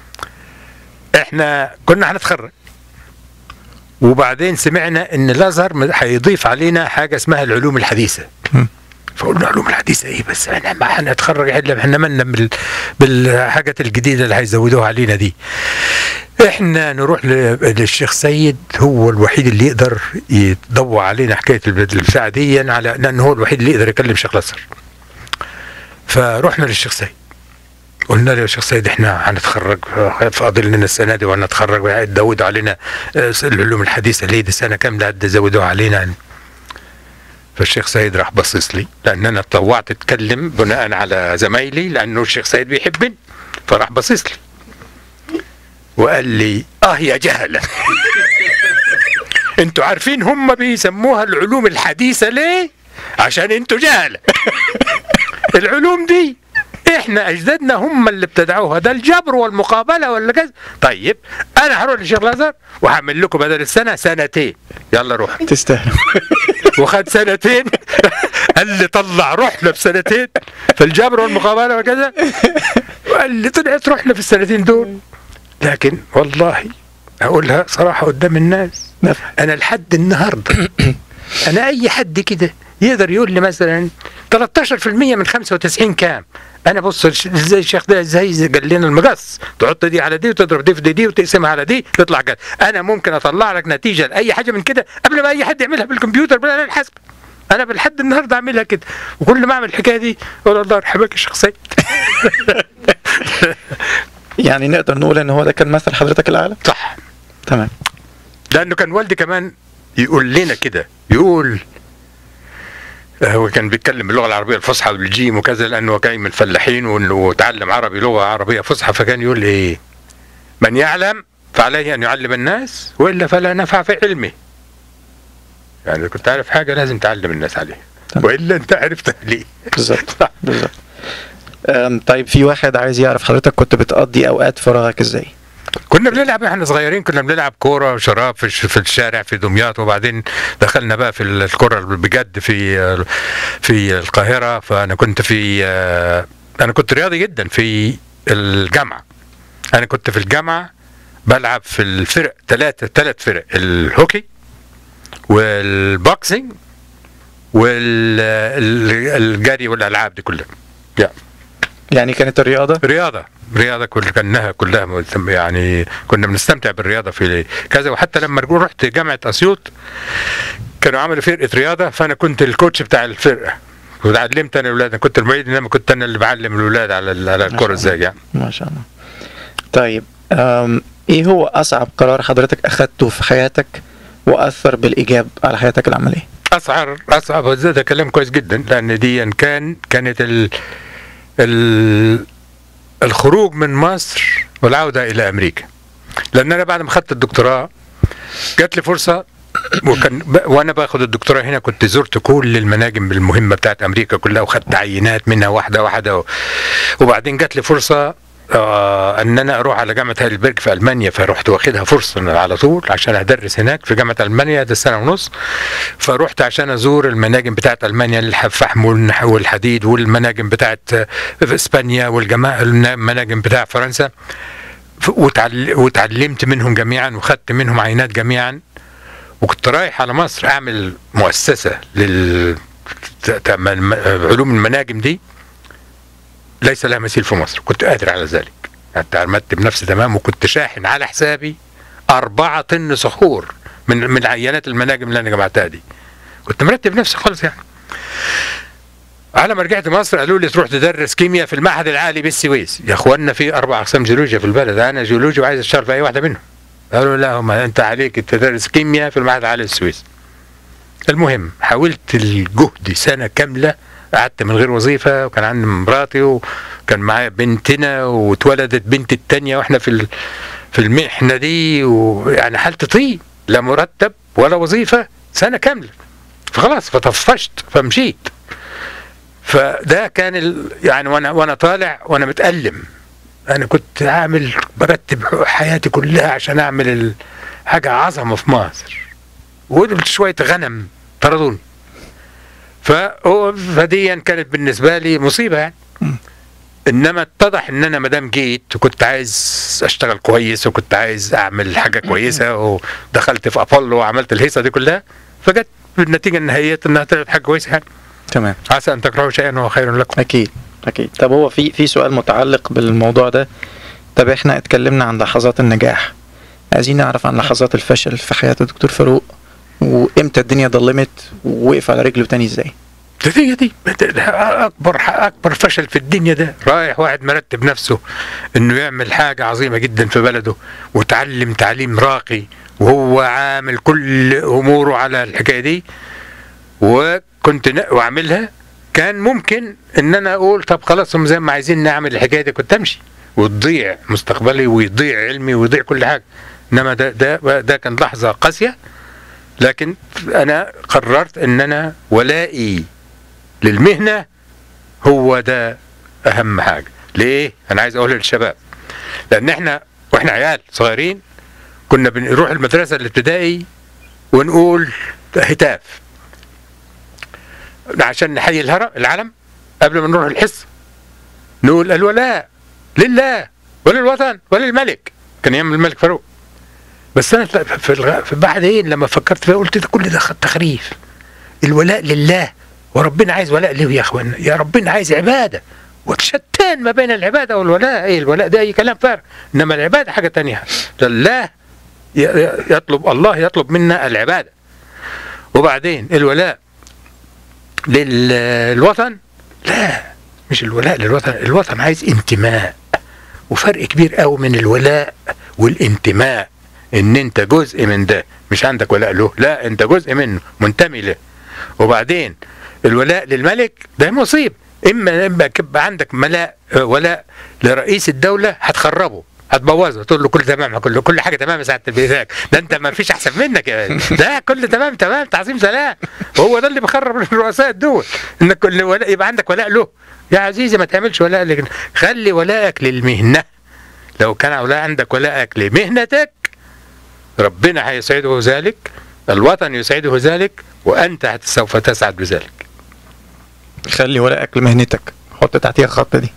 احنا كنا هنتخرج وبعدين سمعنا ان الازهر م- هيضيف علينا حاجه اسمها العلوم الحديثه مم. فقلنا العلوم الحديثه ايه بس احنا ما هنتخرج الا احنا مالنا بال... بالحاجات الجديده اللي هيزودوها علينا دي احنا نروح ل- للشيخ سيد هو الوحيد اللي يقدر يضوع علينا حكايه الب- البتاع دي على لان هو الوحيد اللي يقدر يكلم شيخ الازهر فرحنا للشيخ سيد قلنا له يا شيخ سيد احنا هنتخرج فاضل لنا السنه دي وهنتخرج زودوا علينا آه، العلوم الحديثه ليه دي سنه كامله قد زودوها علينا فالشيخ سيد راح بصص لي لان انا تطوعت اتكلم بناء على زمايلي لانه الشيخ سيد بيحبني فراح بصص لي وقال لي اه يا جهله انتوا عارفين هم بيسموها العلوم الحديثه ليه عشان انتوا جهله العلوم دي احنا اجدادنا هم اللي ابتدعوها ده الجبر والمقابله ولا كذا طيب انا هروح للشيخ الازهر وهعمل لكم بدل السنه سنتين يلا روح تستاهلوا وخد سنتين قال لي طلع رحله بسنتين في الجبر والمقابله وكذا وقال لي طلعت رحله في السنتين دول لكن والله اقولها صراحه قدام الناس نعم. انا لحد النهارده انا اي حد كده يقدر يقول لي مثلا 13% من 95 كام انا بص ازاي الشيخ ده ازاي قال لنا المقص تحط دي على دي وتضرب دي في دي, دي وتقسمها على دي تطلع كده انا ممكن اطلع لك نتيجه لاي حاجه من كده قبل ما اي حد يعملها بالكمبيوتر بالاله الحاسبه انا بالحد النهارده اعملها كده وكل ما اعمل الحكايه دي اقول الله يرحمك يا شيخ سيد يعني نقدر نقول ان هو ده كان مثل حضرتك الاعلى صح تمام لانه كان والدي كمان يقول لنا كده يقول هو كان بيتكلم باللغه العربيه الفصحى والجيم وكذا لانه كان من الفلاحين وإنه- وتعلم عربي لغه عربيه فصحى فكان يقول ايه من يعلم فعليه ان يعلم الناس والا فلا نفع في علمه يعني إذا كنت عارف حاجه لازم تعلم الناس عليها تمام. والا انت عرفتها ليه بالظبط بالظبط أم، طيب في واحد عايز يعرف حضرتك كنت بتقضي اوقات فراغك ازاي كنا بنلعب احنا صغيرين كنا بنلعب كوره وشراب في الش- في الشارع في دمياط وبعدين دخلنا بقى في الكره بجد في في القاهره فانا كنت في انا كنت رياضي جدا في الجامعه انا كنت في الجامعه بلعب في الفرق ثلاثه ثلاث فرق الهوكي والبوكسينج والجري والالعاب دي كلها يعني كانت الرياضه رياضه رياضه كل كانها كلها ملتم- يعني كنا بنستمتع بالرياضه في كذا وحتى لما رجعوا رحت جامعه اسيوط كانوا عملوا فرقه رياضه فانا كنت الكوتش بتاع الفرقه وتعلمت انا الاولاد انا كنت المعيد انما كنت انا اللي بعلم الاولاد على ال- على شاء الكره الله. ازاي يعني ما شاء الله طيب أم، ايه هو اصعب قرار حضرتك اخدته في حياتك واثر بالايجاب على حياتك العمليه اصعب اصعب ده, ده كلام كويس جدا لان دي كان كانت ال ال الخروج من مصر والعوده الى امريكا لان انا بعد ما خدت الدكتوراه جات لي فرصه وكان ب... وانا باخد الدكتوراه هنا كنت زرت كل المناجم المهمه بتاعت امريكا كلها وخدت عينات منها واحده واحده و... وبعدين جات لي فرصه آه ان انا اروح على جامعه هايلبرج في المانيا فرحت واخدها فرصه على طول عشان ادرس هناك في جامعه المانيا ده سنه ونص فرحت عشان ازور المناجم بتاعت المانيا الفحم والنح- والحديد والمناجم بتاعت آه، في اسبانيا والجماعه المناجم بتاع فرنسا ف- وتعل- وتعلمت منهم جميعا وخدت منهم عينات جميعا وكنت رايح على مصر اعمل مؤسسه لل ت- ت- م- علوم المناجم دي ليس لها مثيل في مصر كنت قادر على ذلك حتى عملت بنفسي تمام وكنت شاحن على حسابي أربعة طن صخور من من عينات المناجم اللي أنا جمعتها دي كنت مرتب نفسي خالص يعني على ما رجعت مصر قالوا لي تروح تدرس كيمياء في المعهد العالي بالسويس يا اخوانا في اربع اقسام جيولوجيا في البلد انا جيولوجي وعايز اشتغل في اي واحده منهم قالوا لا هم انت عليك تدرس كيمياء في المعهد العالي بالسويس المهم حاولت الجهد سنه كامله قعدت من غير وظيفه وكان عندي مراتي وكان معايا بنتنا واتولدت بنتي التانية واحنا في ال- في المحنه دي ويعني حالتي طين لا مرتب ولا وظيفه سنه كامله فخلاص فطفشت فمشيت فده كان ال... يعني وانا وانا طالع وانا متألم انا كنت عامل برتب حياتي كلها عشان اعمل ال- حاجه عظمه في مصر وقلت شويه غنم طردوني فهو فديا كانت بالنسبه لي مصيبه يعني انما اتضح ان انا ما دام جيت وكنت عايز اشتغل كويس وكنت عايز اعمل حاجه كويسه ودخلت في ابولو وعملت الهيصه دي كلها فجت بالنتيجه النهائيه انها طلعت حاجه كويسه يعني تمام عسى ان تكرهوا شيئا وهو خير لكم اكيد اكيد طب هو في في سؤال متعلق بالموضوع ده طب احنا اتكلمنا عن لحظات النجاح عايزين نعرف عن لحظات الفشل في حياة الدكتور فاروق وامتى الدنيا ضلمت ووقف على رجله تاني ازاي هي دي اكبر اكبر فشل في الدنيا ده رايح واحد مرتب نفسه انه يعمل حاجه عظيمه جدا في بلده وتعلم تعليم راقي وهو عامل كل اموره على الحكايه دي وكنت ن- واعملها كان ممكن ان انا اقول طب خلاص هم زي ما عايزين نعمل الحكايه دي كنت امشي وتضيع مستقبلي ويضيع علمي ويضيع كل حاجه انما ده ده ده كان لحظه قاسيه لكن انا قررت ان انا ولائي للمهنه هو ده اهم حاجه ليه انا عايز اقول للشباب لان احنا واحنا عيال صغيرين كنا بنروح المدرسه الابتدائي ونقول هتاف عشان نحيي الهرم العلم قبل ما نروح الحصه نقول الولاء لله وللوطن وللملك كان ايام الملك فاروق بس انا في الغ... في بعدين لما فكرت فيها قلت ده كل ده خ- تخريف الولاء لله وربنا عايز ولاء له يا اخوانا يا ربنا عايز عباده وشتان ما بين العباده والولاء ايه الولاء ده اي كلام فارغ انما العباده حاجه تانية لله ي- ي- يطلب الله يطلب منا العباده وبعدين الولاء للوطن لا مش الولاء للوطن الوطن عايز انتماء وفرق كبير قوي من الولاء والانتماء ان انت جزء من ده مش عندك ولاء له لا انت جزء منه منتمي له وبعدين الولاء للملك ده مصيب اما اما يبقى عندك ملاء ولاء لرئيس الدوله هتخربه هتبوظه تقول له كل تمام كل كل حاجه تمام يا سعاده البيتاك ده انت ما فيش احسن منك يا باشا. ده كل تمام تمام تعظيم سلام هو ده اللي بيخرب رؤساء الدول انك كل ولاء يبقى عندك ولاء له يا عزيزي ما تعملش ولاء لك خلي ولاءك للمهنه لو كان ولاء عندك ولاءك لمهنتك ربنا هيسعده ذلك الوطن يسعده ذلك وانت سوف تسعد بذلك خلي ورقك لمهنتك حط تحتيها الخط دي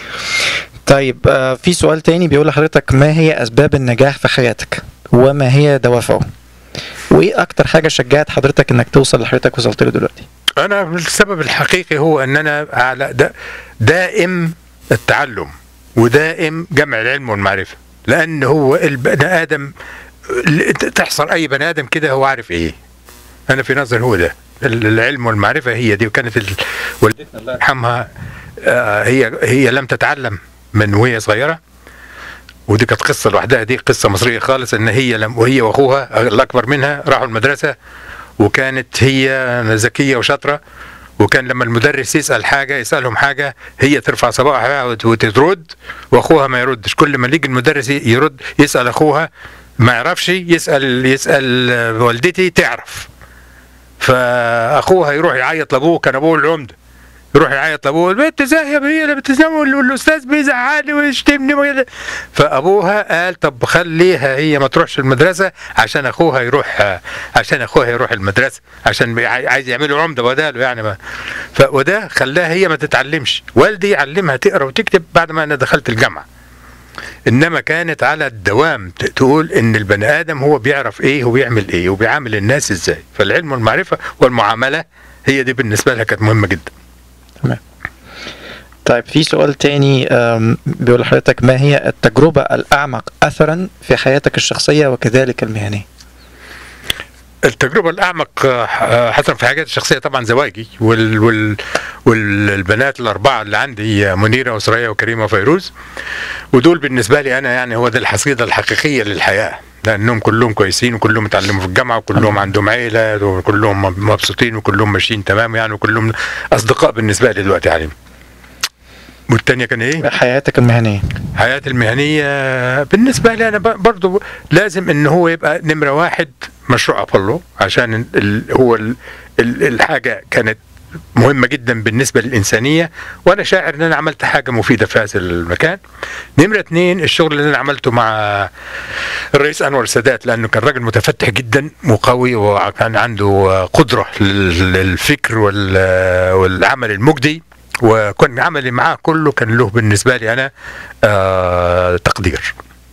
طيب آه، في سؤال تاني بيقول لحضرتك ما هي أسباب النجاح في حياتك وما هي دوافعه وإيه أكتر حاجة شجعت حضرتك إنك توصل لحضرتك وصلت له دلوقتي انا السبب الحقيقي هو ان انا على دا دائم التعلم ودائم جمع العلم والمعرفه لان هو البني ادم اللي تحصر اي بني ادم كده هو عارف ايه انا في نظري هو ده ال- العلم والمعرفه هي دي وكانت ال- والدتنا الله يرحمها آه، هي هي لم تتعلم من وهي صغيره ودي كانت قصه لوحدها دي قصه مصريه خالص ان هي لم وهي واخوها الاكبر منها راحوا المدرسه وكانت هي ذكيه وشاطره وكان لما المدرس يسال حاجه يسالهم حاجه هي ترفع صباعها وت- وترد واخوها ما يردش كل ما يجي المدرس ي- يرد يسال اخوها ما يعرفش يسال يسال آه، والدتي تعرف فاخوها يروح يعيط لابوه كان ابوه العمده يروح يعيط لابوه البنت زاهيه هي اللي بتنام والاستاذ بيزعلني ويشتمني وكده. فابوها قال طب خليها هي ما تروحش المدرسه عشان اخوها يروح عشان اخوها يروح المدرسه عشان بي- عاي- عايز يعملوا عمده بداله يعني ما ف وده خلاها هي ما تتعلمش والدي علمها تقرا وتكتب بعد ما انا دخلت الجامعه انما كانت على الدوام ت- تقول ان البني ادم هو بيعرف ايه وبيعمل ايه وبيعامل الناس ازاي فالعلم والمعرفه والمعامله هي دي بالنسبه لها كانت مهمه جدا طيب في سؤال تاني آم، بيقول لحضرتك ما هي التجربة الأعمق أثرا في حياتك الشخصية وكذلك المهنية التجربة الأعمق آه، حصل في حياتي الشخصية طبعا زواجي وال وال والبنات الأربعة اللي عندي منيرة وسرية وكريمة وفيروز ودول بالنسبة لي أنا يعني هو ده الحصيدة الحقيقية للحياة لأنهم كلهم كويسين وكلهم اتعلموا في الجامعة وكلهم عندهم عيلة وكلهم مبسوطين وكلهم ماشيين تمام يعني وكلهم أصدقاء بالنسبة لي دلوقتي عليهم والتانية كان إيه؟ حياتك المهنية حياتي المهنية بالنسبة لي أنا ب- برضو لازم إن هو يبقى نمرة واحد مشروع أبولو عشان ال- ال هو ال ال الحاجة كانت مهمة جدا بالنسبة للإنسانية وأنا شاعر إن أنا عملت حاجة مفيدة في هذا المكان نمرة اتنين الشغل اللي أنا عملته مع الرئيس أنور السادات لأنه كان راجل متفتح جدا وقوي وكان عنده قدرة لل- للفكر وال- والعمل المجدي وكان عملي معاه كله كان له بالنسبة لي أنا آه تقدير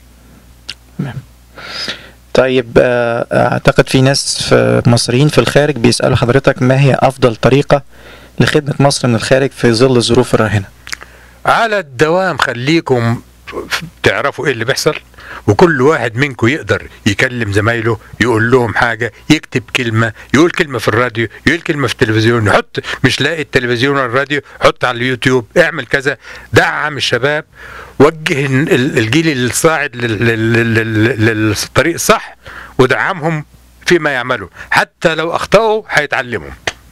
طيب آه، أعتقد في ناس في مصريين في الخارج بيسألوا حضرتك ما هي أفضل طريقة لخدمة مصر من الخارج في ظل الظروف الراهنة على الدوام خليكم تعرفوا ايه اللي بيحصل وكل واحد منكم يقدر يكلم زمايله يقول لهم حاجه يكتب كلمه يقول كلمه في الراديو يقول كلمه في التلفزيون يحط مش لاقي التلفزيون ولا الراديو حط على اليوتيوب اعمل كذا دعم الشباب وجه ال- الجيل الصاعد لل- لل- لل- للطريق الصح ودعمهم فيما يعملوا حتى لو اخطاوا هيتعلموا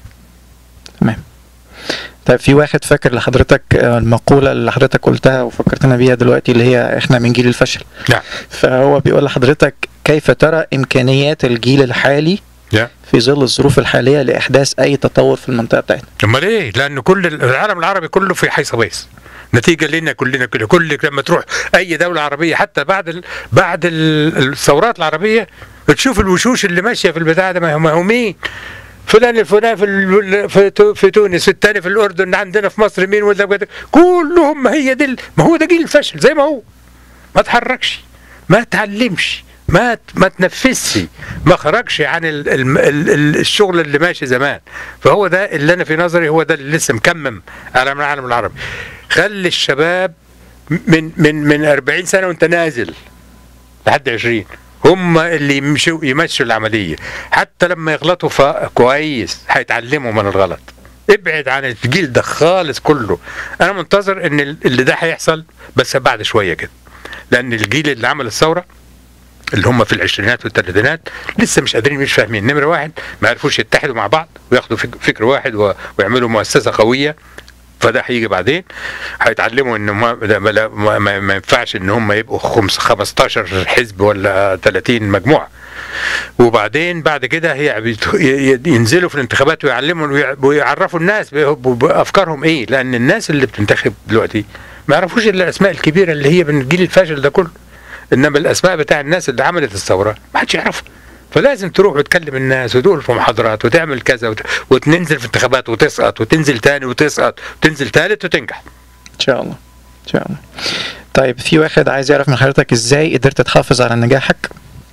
تمام طيب في واحد فاكر لحضرتك آه، المقولة اللي حضرتك قلتها وفكرتنا بيها دلوقتي اللي هي احنا من جيل الفشل نعم فهو بيقول لحضرتك كيف ترى إمكانيات الجيل الحالي يا. في ظل الظروف الحالية لإحداث أي تطور في المنطقة بتاعتنا امال ايه؟ لان كل العالم العربي كله في حيص بيص نتيجه لنا كلنا كده كل لما تروح اي دوله عربيه حتى بعد ال... بعد ال- الثورات العربيه تشوف الوشوش اللي ماشيه في البتاع ده ما هم- ما هم مين؟ فلان الفلان في ال- في, تو- في تونس الثاني في الاردن عندنا في مصر مين ولا كده. كلهم ما هي دي ال- ما هو ده جيل الفشل زي ما هو ما تحركش ما تعلمش ما ما تنفذش ما خرجش عن ال ال ال ال الشغل اللي ماشي زمان فهو ده اللي انا في نظري هو ده اللي لسه مكمم على العالم العربي خلي الشباب من من من 40 سنه وانت نازل لحد 20 هم اللي يمشوا يمشوا العمليه حتى لما يغلطوا فكويس هيتعلموا من الغلط ابعد عن الجيل ده خالص كله انا منتظر ان ال- اللي ده هيحصل بس بعد شويه كده لان الجيل اللي عمل الثوره اللي هم في العشرينات والثلاثينات لسه مش قادرين مش فاهمين نمره واحد ما عرفوش يتحدوا مع بعض وياخدوا فك- فكر واحد و- ويعملوا مؤسسه قويه فده هيجي بعدين هيتعلموا ان ما, لا- لا- ما, ما, ما ينفعش ان هم يبقوا خمس 15 حزب ولا 30 مجموعه وبعدين بعد كده هي بيت- ي- ي- ينزلوا في الانتخابات ويعلموا ويع- ويعرفوا الناس ب- ب- بافكارهم ايه لان الناس اللي بتنتخب دلوقتي ما يعرفوش الا الاسماء الكبيره اللي هي من الجيل الفاشل ده كله انما الاسماء بتاع الناس اللي عملت الثوره ما حدش يعرفها فلازم تروح وتكلم الناس وتقول في محاضرات وتعمل كذا وت... وتنزل في انتخابات وتسقط وتنزل تاني وتسقط وتنزل تالت وتنجح إن شاء الله إن شاء الله طيب في واحد عايز يعرف من حضرتك إزاي قدرت تحافظ على نجاحك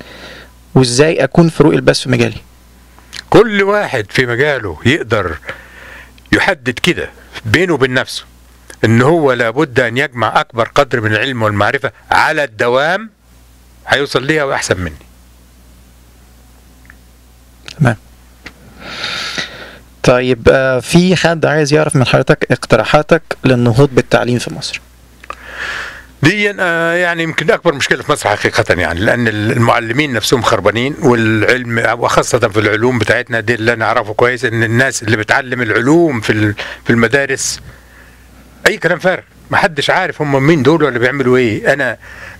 وإزاي أكون فروق البث في مجالي كل واحد في مجاله يقدر يحدد كده بينه وبين نفسه ان هو لابد ان يجمع اكبر قدر من العلم والمعرفه على الدوام هيوصل ليها واحسن مني طيب آه، في حد عايز يعرف من حضرتك اقتراحاتك للنهوض بالتعليم في مصر دي آه، يعني يمكن اكبر مشكله في مصر حقيقه يعني لان المعلمين نفسهم خربانين والعلم وخاصه في العلوم بتاعتنا دي اللي انا اعرفه كويس ان الناس اللي بتعلم العلوم في ال- في المدارس اي كلام فارغ ما حدش عارف هم مين دول ولا بيعملوا ايه انا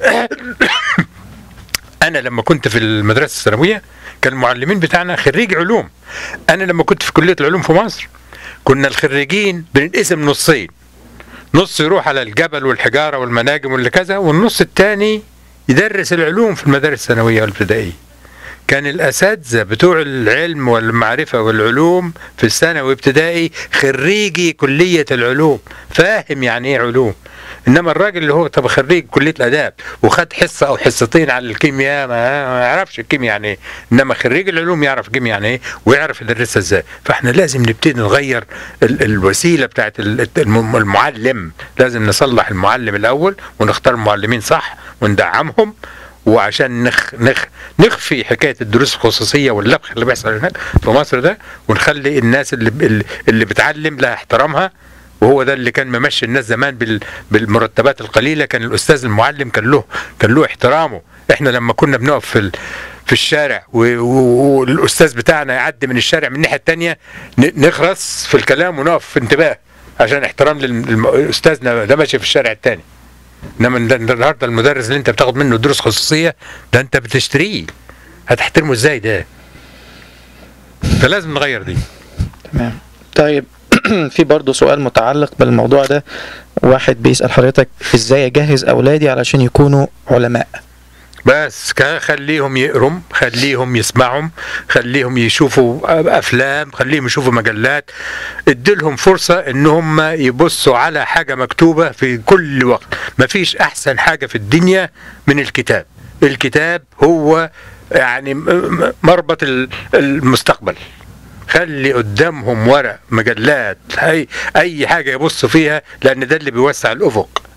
انا لما كنت في المدرسه الثانويه كان المعلمين بتاعنا خريج علوم انا لما كنت في كليه العلوم في مصر كنا الخريجين بننقسم نصين نص يروح على الجبل والحجاره والمناجم واللي كذا والنص الثاني يدرس العلوم في المدارس الثانويه والابتدائيه كان الاساتذه بتوع العلم والمعرفه والعلوم في الثانوي وابتدائي خريجي كليه العلوم فاهم يعني ايه علوم انما الراجل اللي هو طب خريج كليه الاداب وخد حصه او حصتين على الكيمياء ما ما يعرفش الكيمياء يعني ايه انما خريج العلوم يعرف الكيمياء يعني ايه ويعرف يدرسها ازاي فاحنا لازم نبتدي نغير ال- الوسيله بتاعت ال- الم- المعلم لازم نصلح المعلم الاول ونختار معلمين صح وندعمهم وعشان نخ نخ نخفي حكايه الدروس الخصوصيه واللبخ اللي بيحصل هناك في مصر ده ونخلي الناس اللي اللي بتعلم لها احترامها وهو ده اللي كان ممشي الناس زمان بال بالمرتبات القليله كان الاستاذ المعلم كان له كان له احترامه احنا لما كنا بنقف في ال في الشارع و- و- والاستاذ بتاعنا يعدي من الشارع من الناحيه الثانيه نخرس في الكلام ونقف في انتباه عشان احترام لاستاذنا ده ماشي في الشارع الثاني انما الن- النهارده المدرس اللي انت بتاخد منه دروس خصوصيه ده انت بتشتريه هتحترمه ازاي ده فلازم نغير دي تمام طيب في برضه سؤال متعلق بالموضوع ده واحد بيسأل حضرتك ازاي اجهز اولادي علشان يكونوا علماء بس كا- خليهم يقروا خليهم يسمعوا خليهم يشوفوا افلام خليهم يشوفوا مجلات اديلهم فرصه ان هم يبصوا على حاجه مكتوبه في كل وقت مفيش احسن حاجه في الدنيا من الكتاب الكتاب هو يعني م- م- مربط ال- المستقبل خلي قدامهم ورق مجلات اي اي حاجه يبصوا فيها لان ده اللي بيوسع الافق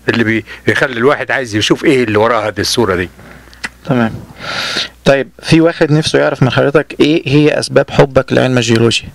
اللي بي- بيخلي الواحد عايز يشوف ايه اللي وراء هذه الصوره دي تمام طيب في واحد نفسه يعرف من حضرتك ايه هي اسباب حبك لعلم الجيولوجيا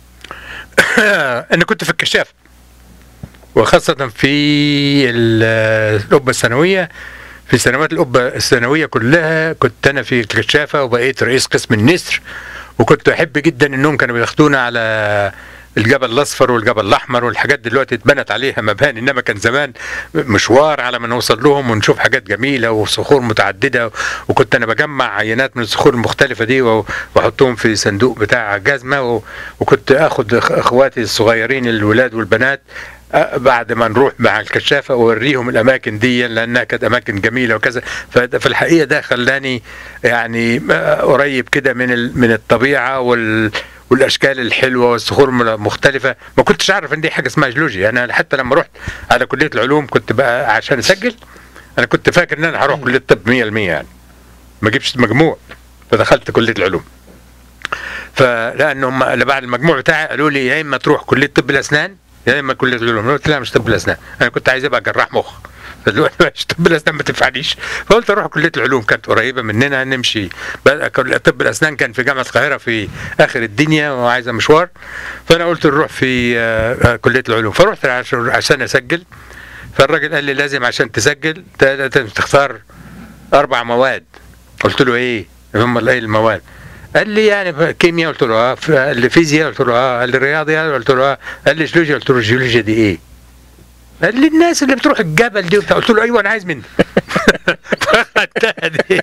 انا كنت في الكشاف وخاصة في ال- القبة الثانوية في سنوات القبة الثانوية كلها كنت أنا في الكشافة وبقيت رئيس قسم النسر وكنت أحب جدا إنهم كانوا بياخدونا على الجبل الأصفر والجبل الأحمر والحاجات دلوقتي اتبنت عليها مباني إنما كان زمان مشوار على ما نوصل لهم ونشوف حاجات جميلة وصخور متعددة وكنت أنا بجمع عينات من الصخور المختلفة دي و- وأحطهم في صندوق بتاع جزمة و- وكنت آخد إخ- إخواتي الصغيرين الولاد والبنات أه، بعد ما نروح مع الكشافه واوريهم الاماكن دي لانها كانت اماكن جميله وكذا ففي الحقيقه ده خلاني يعني أه، قريب كده من ال- من الطبيعه وال والاشكال الحلوه والصخور المختلفه ما كنتش اعرف ان دي حاجه اسمها جيولوجيا انا حتى لما رحت على كليه العلوم كنت بقى عشان اسجل انا كنت فاكر ان انا هروح كليه الطب 100% يعني ما جبتش مجموع فدخلت كليه العلوم فلانهم اللي بعد المجموع بتاعي قالوا لي يا اما تروح كليه طب الاسنان يا اما كليه العلوم أنا قلت لا مش طب الاسنان انا كنت عايز ابقى جراح مخ فدلوقتي مش طب الاسنان ما تنفعنيش فقلت اروح كليه العلوم كانت قريبه مننا نمشي بقى كل- طب الاسنان كان في جامعه القاهره في اخر الدنيا وعايزه مشوار فانا قلت نروح في آه، آه، كليه العلوم فرحت عشان عشان اسجل فالراجل قال لي لازم عشان تسجل ت- ت- تختار اربع مواد قلت له ايه هم ايه المواد قال لي يعني كيمياء قلت له اه ف- قال لي فيزياء قلت له اه قال لي رياضيات قلت له اه قال لي جيولوجيا قلت له الجيولوجيا دي ايه قال لي الناس اللي بتروح الجبل دي وبتاع قلت له ايوه انا عايز منك فاخدتها دي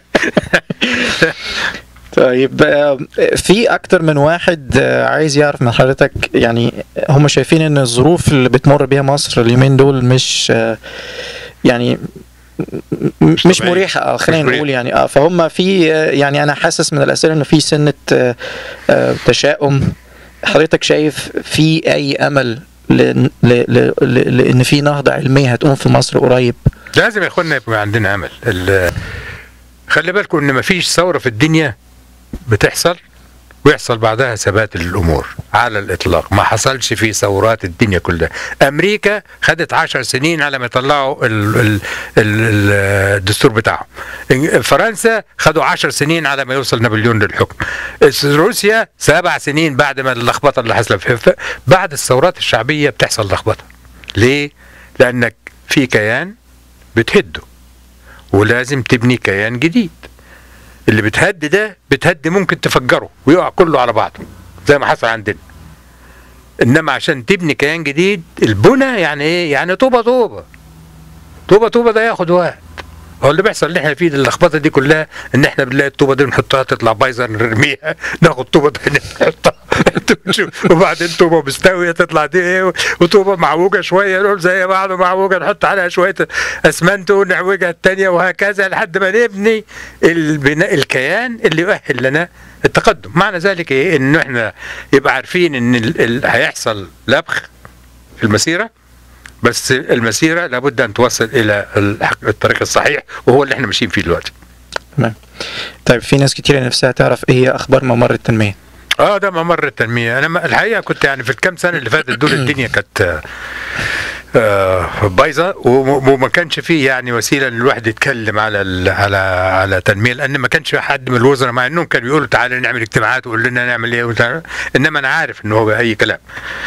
طيب آه، في اكتر من واحد آه، عايز يعرف من حضرتك يعني هم شايفين ان الظروف اللي بتمر بيها مصر اليومين دول مش آه، يعني م- مش, مش طبيعي. مريحه اه خلينا مش مريحة. نقول يعني اه فهم في آه، يعني انا حاسس من الاسئله انه في سنه آه، آه، تشاؤم حضرتك شايف في اي امل لان ل- ل- ل- لان في نهضه علميه هتقوم في مصر قريب لازم يا اخوانا يبقى عندنا امل ال- خلي بالكم ان مفيش ثوره في الدنيا بتحصل ويحصل بعدها ثبات للامور على الاطلاق ما حصلش في ثورات الدنيا كلها امريكا خدت عشر سنين على ما يطلعوا ال ال ال الدستور بتاعهم إن- فرنسا خدوا عشر سنين على ما يوصل نابليون للحكم اس- روسيا سبع سنين بعد ما اللخبطه اللي حصلت فيها ف- بعد الثورات الشعبيه بتحصل لخبطه ليه لانك في كيان بتهده ولازم تبني كيان جديد اللي بتهد ده بتهد ممكن تفجره ويقع كله على بعضه زي ما حصل عندنا انما عشان تبني كيان جديد البنى يعني ايه يعني طوبه طوبه طوبه طوبه ده ياخد وقت هو اللي بيحصل اللي احنا فيه اللخبطه دي كلها ان احنا بنلاقي الطوبه دي نحطها تطلع بايظه نرميها ناخد طوبه تانية نحطها وبعدين طوبه مستويه تطلع دي ايه وطوبه معوجه شويه نقول زي بعض معوجه نحط عليها شويه اسمنت ونعوجها التانية وهكذا لحد ما نبني البناء الكيان اللي يؤهل لنا التقدم معنى ذلك ايه ان احنا يبقى عارفين ان ال... ال... هيحصل لبخ في المسيره بس المسيره لابد ان توصل الى الحق- الطريق الصحيح وهو اللي احنا ماشيين فيه دلوقتي طيب في ناس كتير نفسها تعرف ايه هي اخبار ممر التنميه اه ده ممر التنميه انا ما- الحقيقه كنت يعني في الكام سنه اللي فاتت دول الدنيا كانت آه، آه، بايظه وم- وما كانش فيه يعني وسيله ان الواحد يتكلم على ال- على على تنميه لان ما كانش في حد من الوزراء مع انهم كانوا بيقولوا تعالى نعمل اجتماعات وقول لنا نعمل ايه وتعالى. انما انا عارف ان هو اي كلام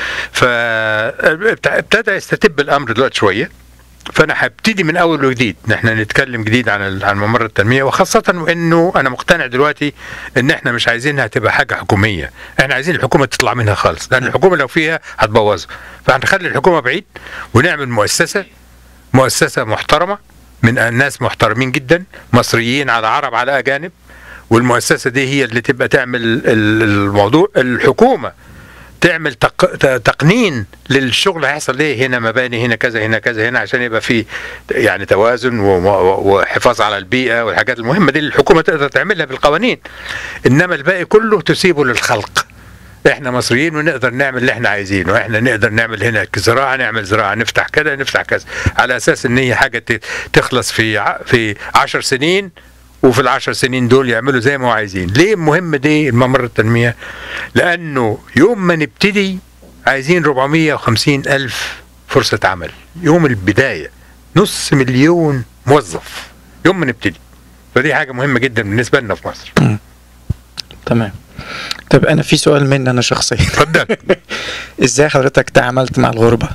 فابتدى يستتب الامر دلوقتي شويه فانا هبتدي من اول وجديد ان احنا نتكلم جديد عن ال- عن ممر التنميه وخاصه وانه انا مقتنع دلوقتي ان احنا مش عايزينها تبقى حاجه حكوميه احنا عايزين الحكومه تطلع منها خالص لان الحكومه لو فيها هتبوظها فهنخلي الحكومه بعيد ونعمل مؤسسه مؤسسه محترمه من ناس محترمين جدا مصريين على عرب على اجانب والمؤسسه دي هي اللي تبقى تعمل ال- الموضوع الحكومه تعمل تق... ت- تقنين للشغل هيحصل ايه هنا مباني هنا كذا هنا كذا هنا عشان يبقى في يعني توازن و- و- وحفاظ على البيئه والحاجات المهمه دي اللي الحكومه تقدر تعملها بالقوانين انما الباقي كله تسيبه للخلق احنا مصريين ونقدر نعمل اللي احنا عايزينه احنا نقدر نعمل هنا زراعه نعمل زراعه نفتح كذا نفتح كذا على اساس ان هي حاجه ت- تخلص في ع- في عشر سنين وفي العشر سنين دول يعملوا زي ما هو عايزين ليه مهم دي الممر التنميه لانه يوم ما نبتدي عايزين 450 الف فرصه عمل يوم البدايه نص مليون موظف يوم ما نبتدي فدي حاجه مهمه جدا بالنسبه لنا في مصر تمام طب انا في سؤال مني انا شخصيا اتفضل ازاي حضرتك تعاملت مع الغربه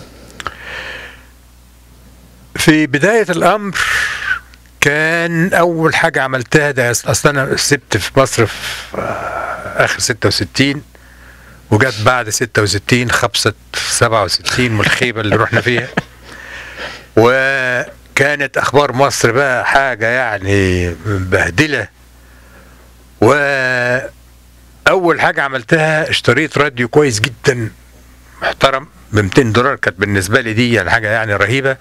في بدايه الامر كان اول حاجه عملتها ده اصل انا سبت في مصر في آه، اخر 66 وجت بعد 66 خبصه 67 والخيبه اللي رحنا فيها وكانت اخبار مصر بقى حاجه يعني مبهدله واول حاجه عملتها اشتريت راديو كويس جدا محترم ب 200 دولار كانت بالنسبه لي دي يعني حاجه يعني رهيبه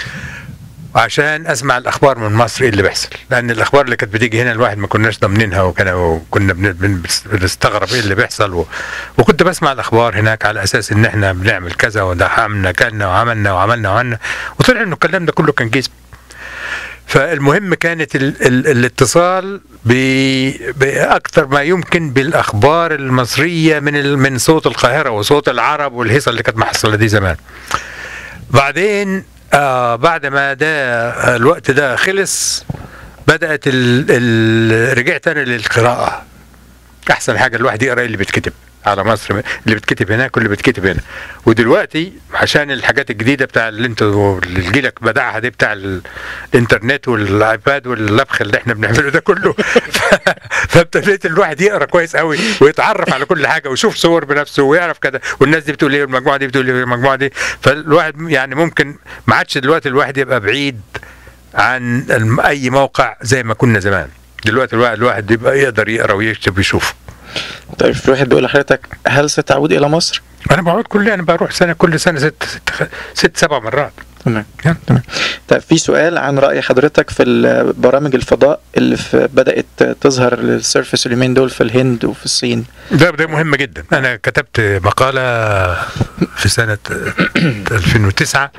عشان اسمع الاخبار من مصر ايه اللي بيحصل لان الاخبار اللي كانت بتيجي هنا الواحد ما كناش ضامنينها وكان وكنا بن- بن- بنستغرب ايه اللي بيحصل و... وكنت بسمع الاخبار هناك على اساس ان احنا بنعمل كذا ودعمنا كنا وعملنا وعملنا وعملنا وطلع انه الكلام ده كله كان كذب فالمهم كانت ال ال الاتصال ب- باكثر ما يمكن بالاخبار المصريه من ال من صوت القاهره وصوت العرب والهيصه اللي كانت محصله دي زمان بعدين آه بعد ما ده الوقت ده خلص بدات ال ال رجعت انا للقراءه احسن حاجه الواحد يقرا اللي بيتكتب على مصر اللي بيتكتب هناك واللي بيتكتب هنا ودلوقتي عشان الحاجات الجديده بتاع اللي انتوا اللي جيلك بدعها دي بتاع ال- الانترنت والايباد واللبخ اللي احنا بنعمله ده كله ف- فابتديت الواحد يقرا كويس قوي ويتعرف على كل حاجه ويشوف صور بنفسه ويعرف كده والناس دي بتقول ايه والمجموعه دي بتقول ايه والمجموعه دي فالواحد يعني ممكن ما عادش دلوقتي الواحد يبقى بعيد عن الم- اي موقع زي ما كنا زمان دلوقتي الواحد الواحد يبقى يقدر يقرا ويكتب ويشوف طيب في واحد بيقول لحضرتك هل ستعود الى مصر انا بقعد كل انا بروح سنه كل سنه ست ست, ست سبع مرات تمام يعني. تمام طيب في سؤال عن راي حضرتك في ال- برامج الفضاء اللي في بدات تظهر السيرفس اليومين دول في الهند وفي الصين ده ده مهم جدا انا كتبت مقاله في سنه 2009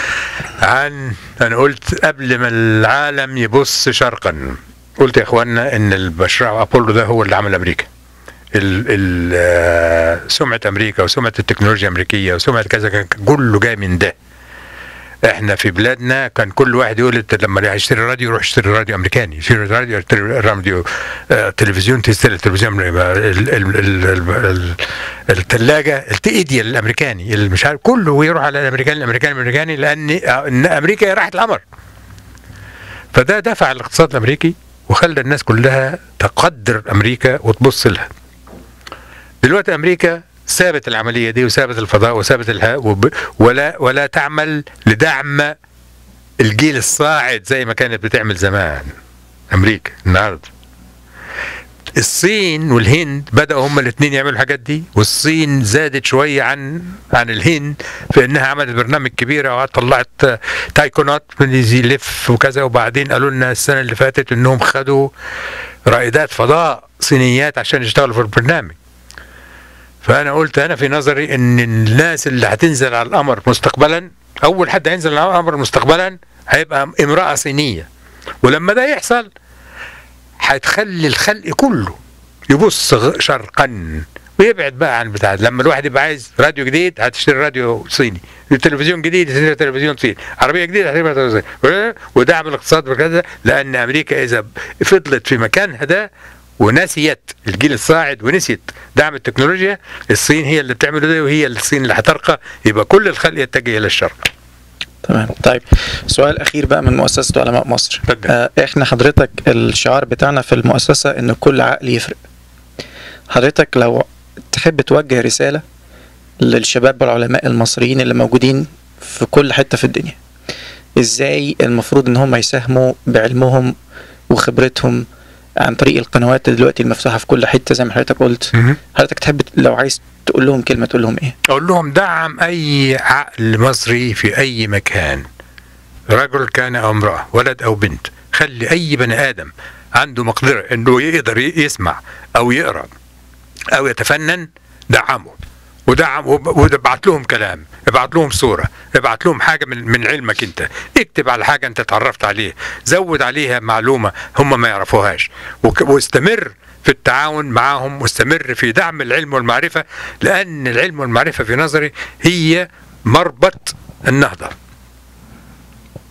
عن انا قلت قبل ما العالم يبص شرقا قلت يا اخوانا ان المشروع ابولو ده هو اللي عمل امريكا ال ال آه، سمعه امريكا وسمعه التكنولوجيا الامريكيه وسمعه كذا كان كله جاي من ده احنا في بلادنا كان كل واحد يقول انت لما يشتري راديو يروح يشتري راديو امريكاني يشتري راديو يشتري راديو آه، تلفزيون تشتري التلفزيون ال- ال- ال- ال- ال- الثلاجه التيديا الامريكاني اللي مش عارف كله ويروح على الامريكاني الامريكاني الامريكاني لان آه، ان امريكا راحت القمر فده دفع الاقتصاد الامريكي وخلى الناس كلها تقدر امريكا وتبص لها دلوقتي امريكا سابت العمليه دي وسابت الفضاء وسابت الها وب... ولا ولا تعمل لدعم الجيل الصاعد زي ما كانت بتعمل زمان امريكا النهارده الصين والهند بدأوا هما الاثنين يعملوا الحاجات دي والصين زادت شوية عن عن الهند في انها عملت برنامج كبيرة وطلعت تايكونات من يلف وكذا وبعدين قالوا لنا السنة اللي فاتت انهم خدوا رائدات فضاء صينيات عشان يشتغلوا في البرنامج فانا قلت انا في نظري ان الناس اللي هتنزل على القمر مستقبلا اول حد هينزل على القمر مستقبلا هيبقى امراه صينيه ولما ده يحصل هتخلي الخلق كله يبص غ- شرقا ويبعد بقى عن بتاع لما الواحد يبقى عايز راديو جديد هتشتري راديو صيني تلفزيون جديد هتشتري تلفزيون صيني عربيه جديده هتشتري تلفزيون صيني ودعم الاقتصاد وكذا لان امريكا اذا فضلت في مكانها ده ونسيت الجيل الصاعد ونسيت دعم التكنولوجيا الصين هي اللي بتعمل ده وهي الصين اللي هترقى يبقى كل الخلق يتجه الى الشرق تمام طيب سؤال اخير بقى من مؤسسه علماء مصر اتفضل. آه احنا حضرتك الشعار بتاعنا في المؤسسه ان كل عقل يفرق حضرتك لو تحب توجه رساله للشباب والعلماء المصريين اللي موجودين في كل حته في الدنيا ازاي المفروض ان هم يساهموا بعلمهم وخبرتهم عن طريق القنوات دلوقتي المفتوحه في كل حته زي ما حضرتك قلت حضرتك تحب لو عايز تقول لهم كلمه تقول لهم ايه اقول لهم دعم اي عقل مصري في اي مكان رجل كان او امراه ولد او بنت خلي اي بني ادم عنده مقدره انه يقدر ي- يسمع او يقرا او يتفنن دعمه ودعم وب- وابعت لهم كلام ابعت لهم صوره ابعت لهم حاجه من من علمك انت اكتب على حاجه انت اتعرفت عليه زود عليها معلومه هم ما يعرفوهاش وك- واستمر في التعاون معهم واستمر في دعم العلم والمعرفه لان العلم والمعرفه في نظري هي مربط النهضه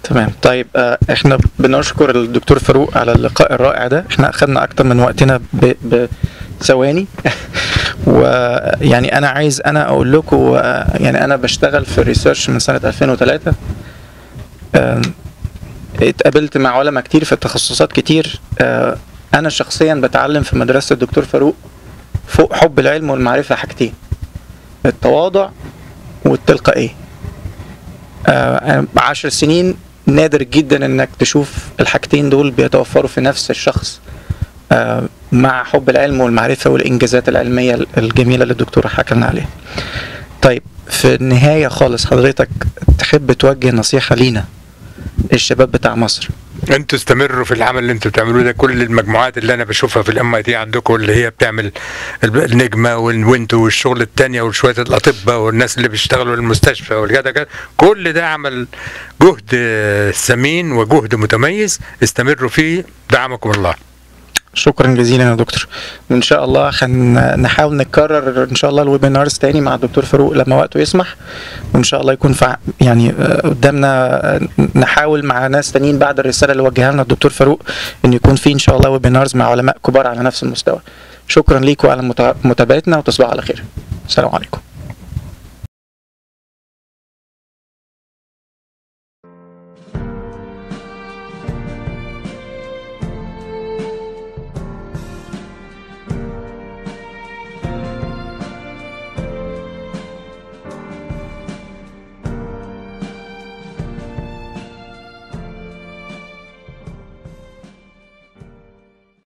تمام طيب آه، احنا بنشكر الدكتور فاروق على اللقاء الرائع ده احنا اخدنا اكتر من وقتنا ب- بثواني ويعني انا عايز انا اقول لكم آه، يعني انا بشتغل في الريسيرش من سنه 2003 آم، اتقابلت مع علماء كتير في تخصصات كتير آه، انا شخصيا بتعلم في مدرسه الدكتور فاروق فوق حب العلم والمعرفه حاجتين التواضع والتلقائيه آه، عشر سنين نادر جدا انك تشوف الحاجتين دول بيتوفروا في نفس الشخص آه، مع حب العلم والمعرفة والإنجازات العلمية الجميلة اللي الدكتور حكى لنا عليها طيب في النهاية خالص حضرتك تحب توجه نصيحة لينا الشباب بتاع مصر انتوا استمروا في العمل اللي انتوا بتعملوه ده كل المجموعات اللي انا بشوفها في الام اي تي عندكم اللي هي بتعمل الب- النجمه والوينتو والشغل التانية وشويه الاطباء والناس اللي بيشتغلوا المستشفى والكذا كذا كل ده عمل جهد آه، ثمين وجهد متميز استمروا فيه دعمكم الله شكرا جزيلا يا دكتور وان شاء الله هنحاول نكرر ان شاء الله الويبينارز تاني مع الدكتور فاروق لما وقته يسمح وان شاء الله يكون فع يعني آه، قدامنا آه، نحاول مع ناس تانيين بعد الرساله اللي وجهها لنا الدكتور فاروق ان يكون في ان شاء الله ويبينارز مع علماء كبار على نفس المستوى شكرا ليكم على متا- متابعتنا وتصبحوا على خير السلام عليكم